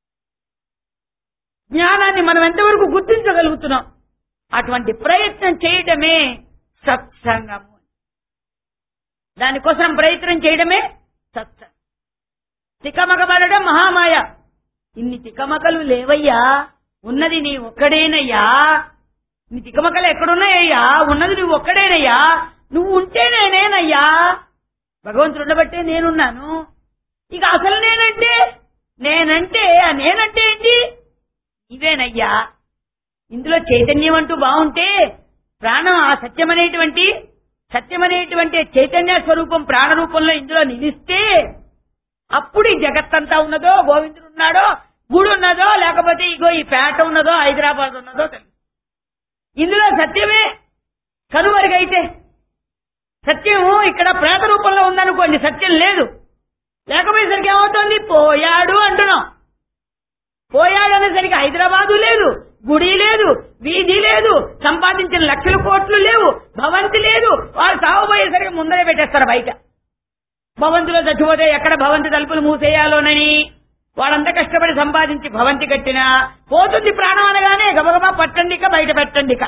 జ్ఞానాన్ని మనం ఎంతవరకు గుర్తించగలుగుతున్నాం అటువంటి ప్రయత్నం చేయడమే సత్సంగము దానికోసం ప్రయత్నం చేయడమే సత్సంగం తికమకబడడం మహామాయ ఇన్ని తికమకలు లేవయ్యా ఉన్నది నీ ఒక్కడేనయ్యా నీ తికమకలు ఎక్కడున్నాయ్యా ఉన్నది నువ్వు ఒక్కడేనయ్యా నువ్వు ఉంటే నేనేనయ్యా భగవంతుడు ఉండబట్టే నేనున్నాను ఇక అసలు నేనంటే నేనంటే ఆ నేనంటే ఏంటి ఇవేనయ్యా ఇందులో చైతన్యం అంటూ బాగుంటే ప్రాణం ఆ సత్యం అనేటువంటి సత్యం అనేటువంటి చైతన్య స్వరూపం ప్రాణ రూపంలో ఇందులో నిలిస్తే అప్పుడు ఈ జగత్తంతా ఉన్నదో గోవిందుడు ఉన్నాడో గుడి ఉన్నదో లేకపోతే ఇగో ఈ పేట ఉన్నదో హైదరాబాద్ ఉన్నదో తెలుసు ఇందులో సత్యమే కనుమరుగైతే సత్యము ఇక్కడ ప్రేత రూపంలో ఉందనుకోండి సత్యం లేదు లేకపోయేసరికి ఏమవుతోంది పోయాడు అంటున్నాం పోయాడు అనేసరికి హైదరాబాదు లేదు గుడి లేదు వీధి లేదు సంపాదించిన లక్షల కోట్లు లేవు భవంతి లేదు వాళ్ళు సాగుపోయేసరికి ముందరే పెట్టేస్తారు బయట భవంతిలో చచ్చిపోతే ఎక్కడ భవంతి తలుపులు మూసేయాలోనని వాడంతా కష్టపడి సంపాదించి భవంతి కట్టినా పోతుంది ప్రాణం అనగానే గబగబా పట్టండిక బయట పెట్టండిక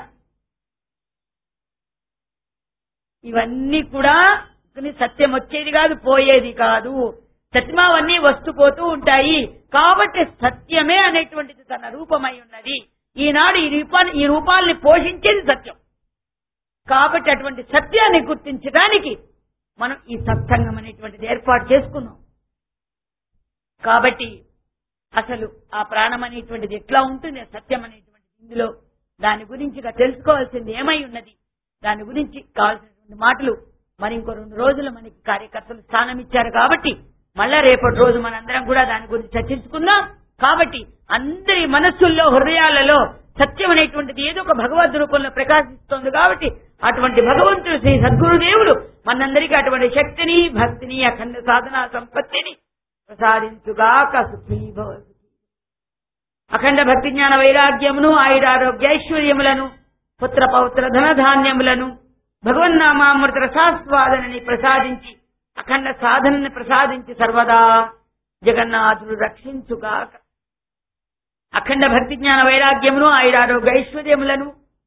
ఇవన్నీ కూడా కొన్ని సత్యం వచ్చేది కాదు పోయేది కాదు సత్యమావన్నీ వస్తూ పోతూ ఉంటాయి కాబట్టి సత్యమే అనేటువంటిది తన రూపమై ఉన్నది ఈనాడు ఈ రూపాన్ని ఈ రూపాల్ని పోషించేది సత్యం కాబట్టి అటువంటి సత్యాన్ని గుర్తించడానికి మనం ఈ సత్సంగం అనేటువంటిది ఏర్పాటు చేసుకున్నాం కాబట్టి అసలు ఆ ప్రాణం అనేటువంటిది ఎట్లా ఉంటుంది ఆ సత్యం అనేటువంటిది ఇందులో దాని గురించి ఇక తెలుసుకోవాల్సింది ఏమై ఉన్నది దాని గురించి కావాల్సినటువంటి మాటలు మరి ఇంకో రెండు రోజులు మనకి కార్యకర్తలు స్థానం ఇచ్చారు కాబట్టి మళ్ళా రేపటి రోజు మనందరం కూడా దాని గురించి చర్చించుకుందాం కాబట్టి అందరి మనస్సుల్లో హృదయాలలో సత్యం అనేటువంటిది ఏదో ఒక భగవద్ రూపంలో ప్రకాశిస్తోంది కాబట్టి అటువంటి భగవంతుడు శ్రీ సద్గురుదేవుడు మనందరికీ అటువంటి శక్తిని భక్తిని అఖండ సాధనా సంపత్తిని ప్రసాదించుగాక సుఖీ భవ సుఖీ. అఖండ భక్తి జ్ఞాన వైరాగ్యమును ఆయురారోగ్య ఐశ్వర్యములను పుత్ర పౌత్ర ధనధాన్యములను భగవన్నామామృత రసాస్వాదనని ప్రసాదించి అఖండ సాధనని ప్రసాదించి సర్వదా జగన్నాథుడు రక్షించుగాక అఖండ భక్తి జ్ఞాన వైరాగ్యమును ఆయురారోగ్య ఐశ్వర్యములను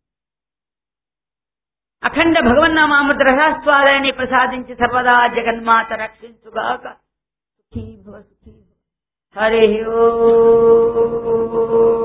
అఖండ భగవన్నామామృత రసాస్వాదనని ప్రసాదించి సర్వదా జగన్మాత రక్షించుగాక సుఖీ భవ సుఖీ భవ. హరి ఓ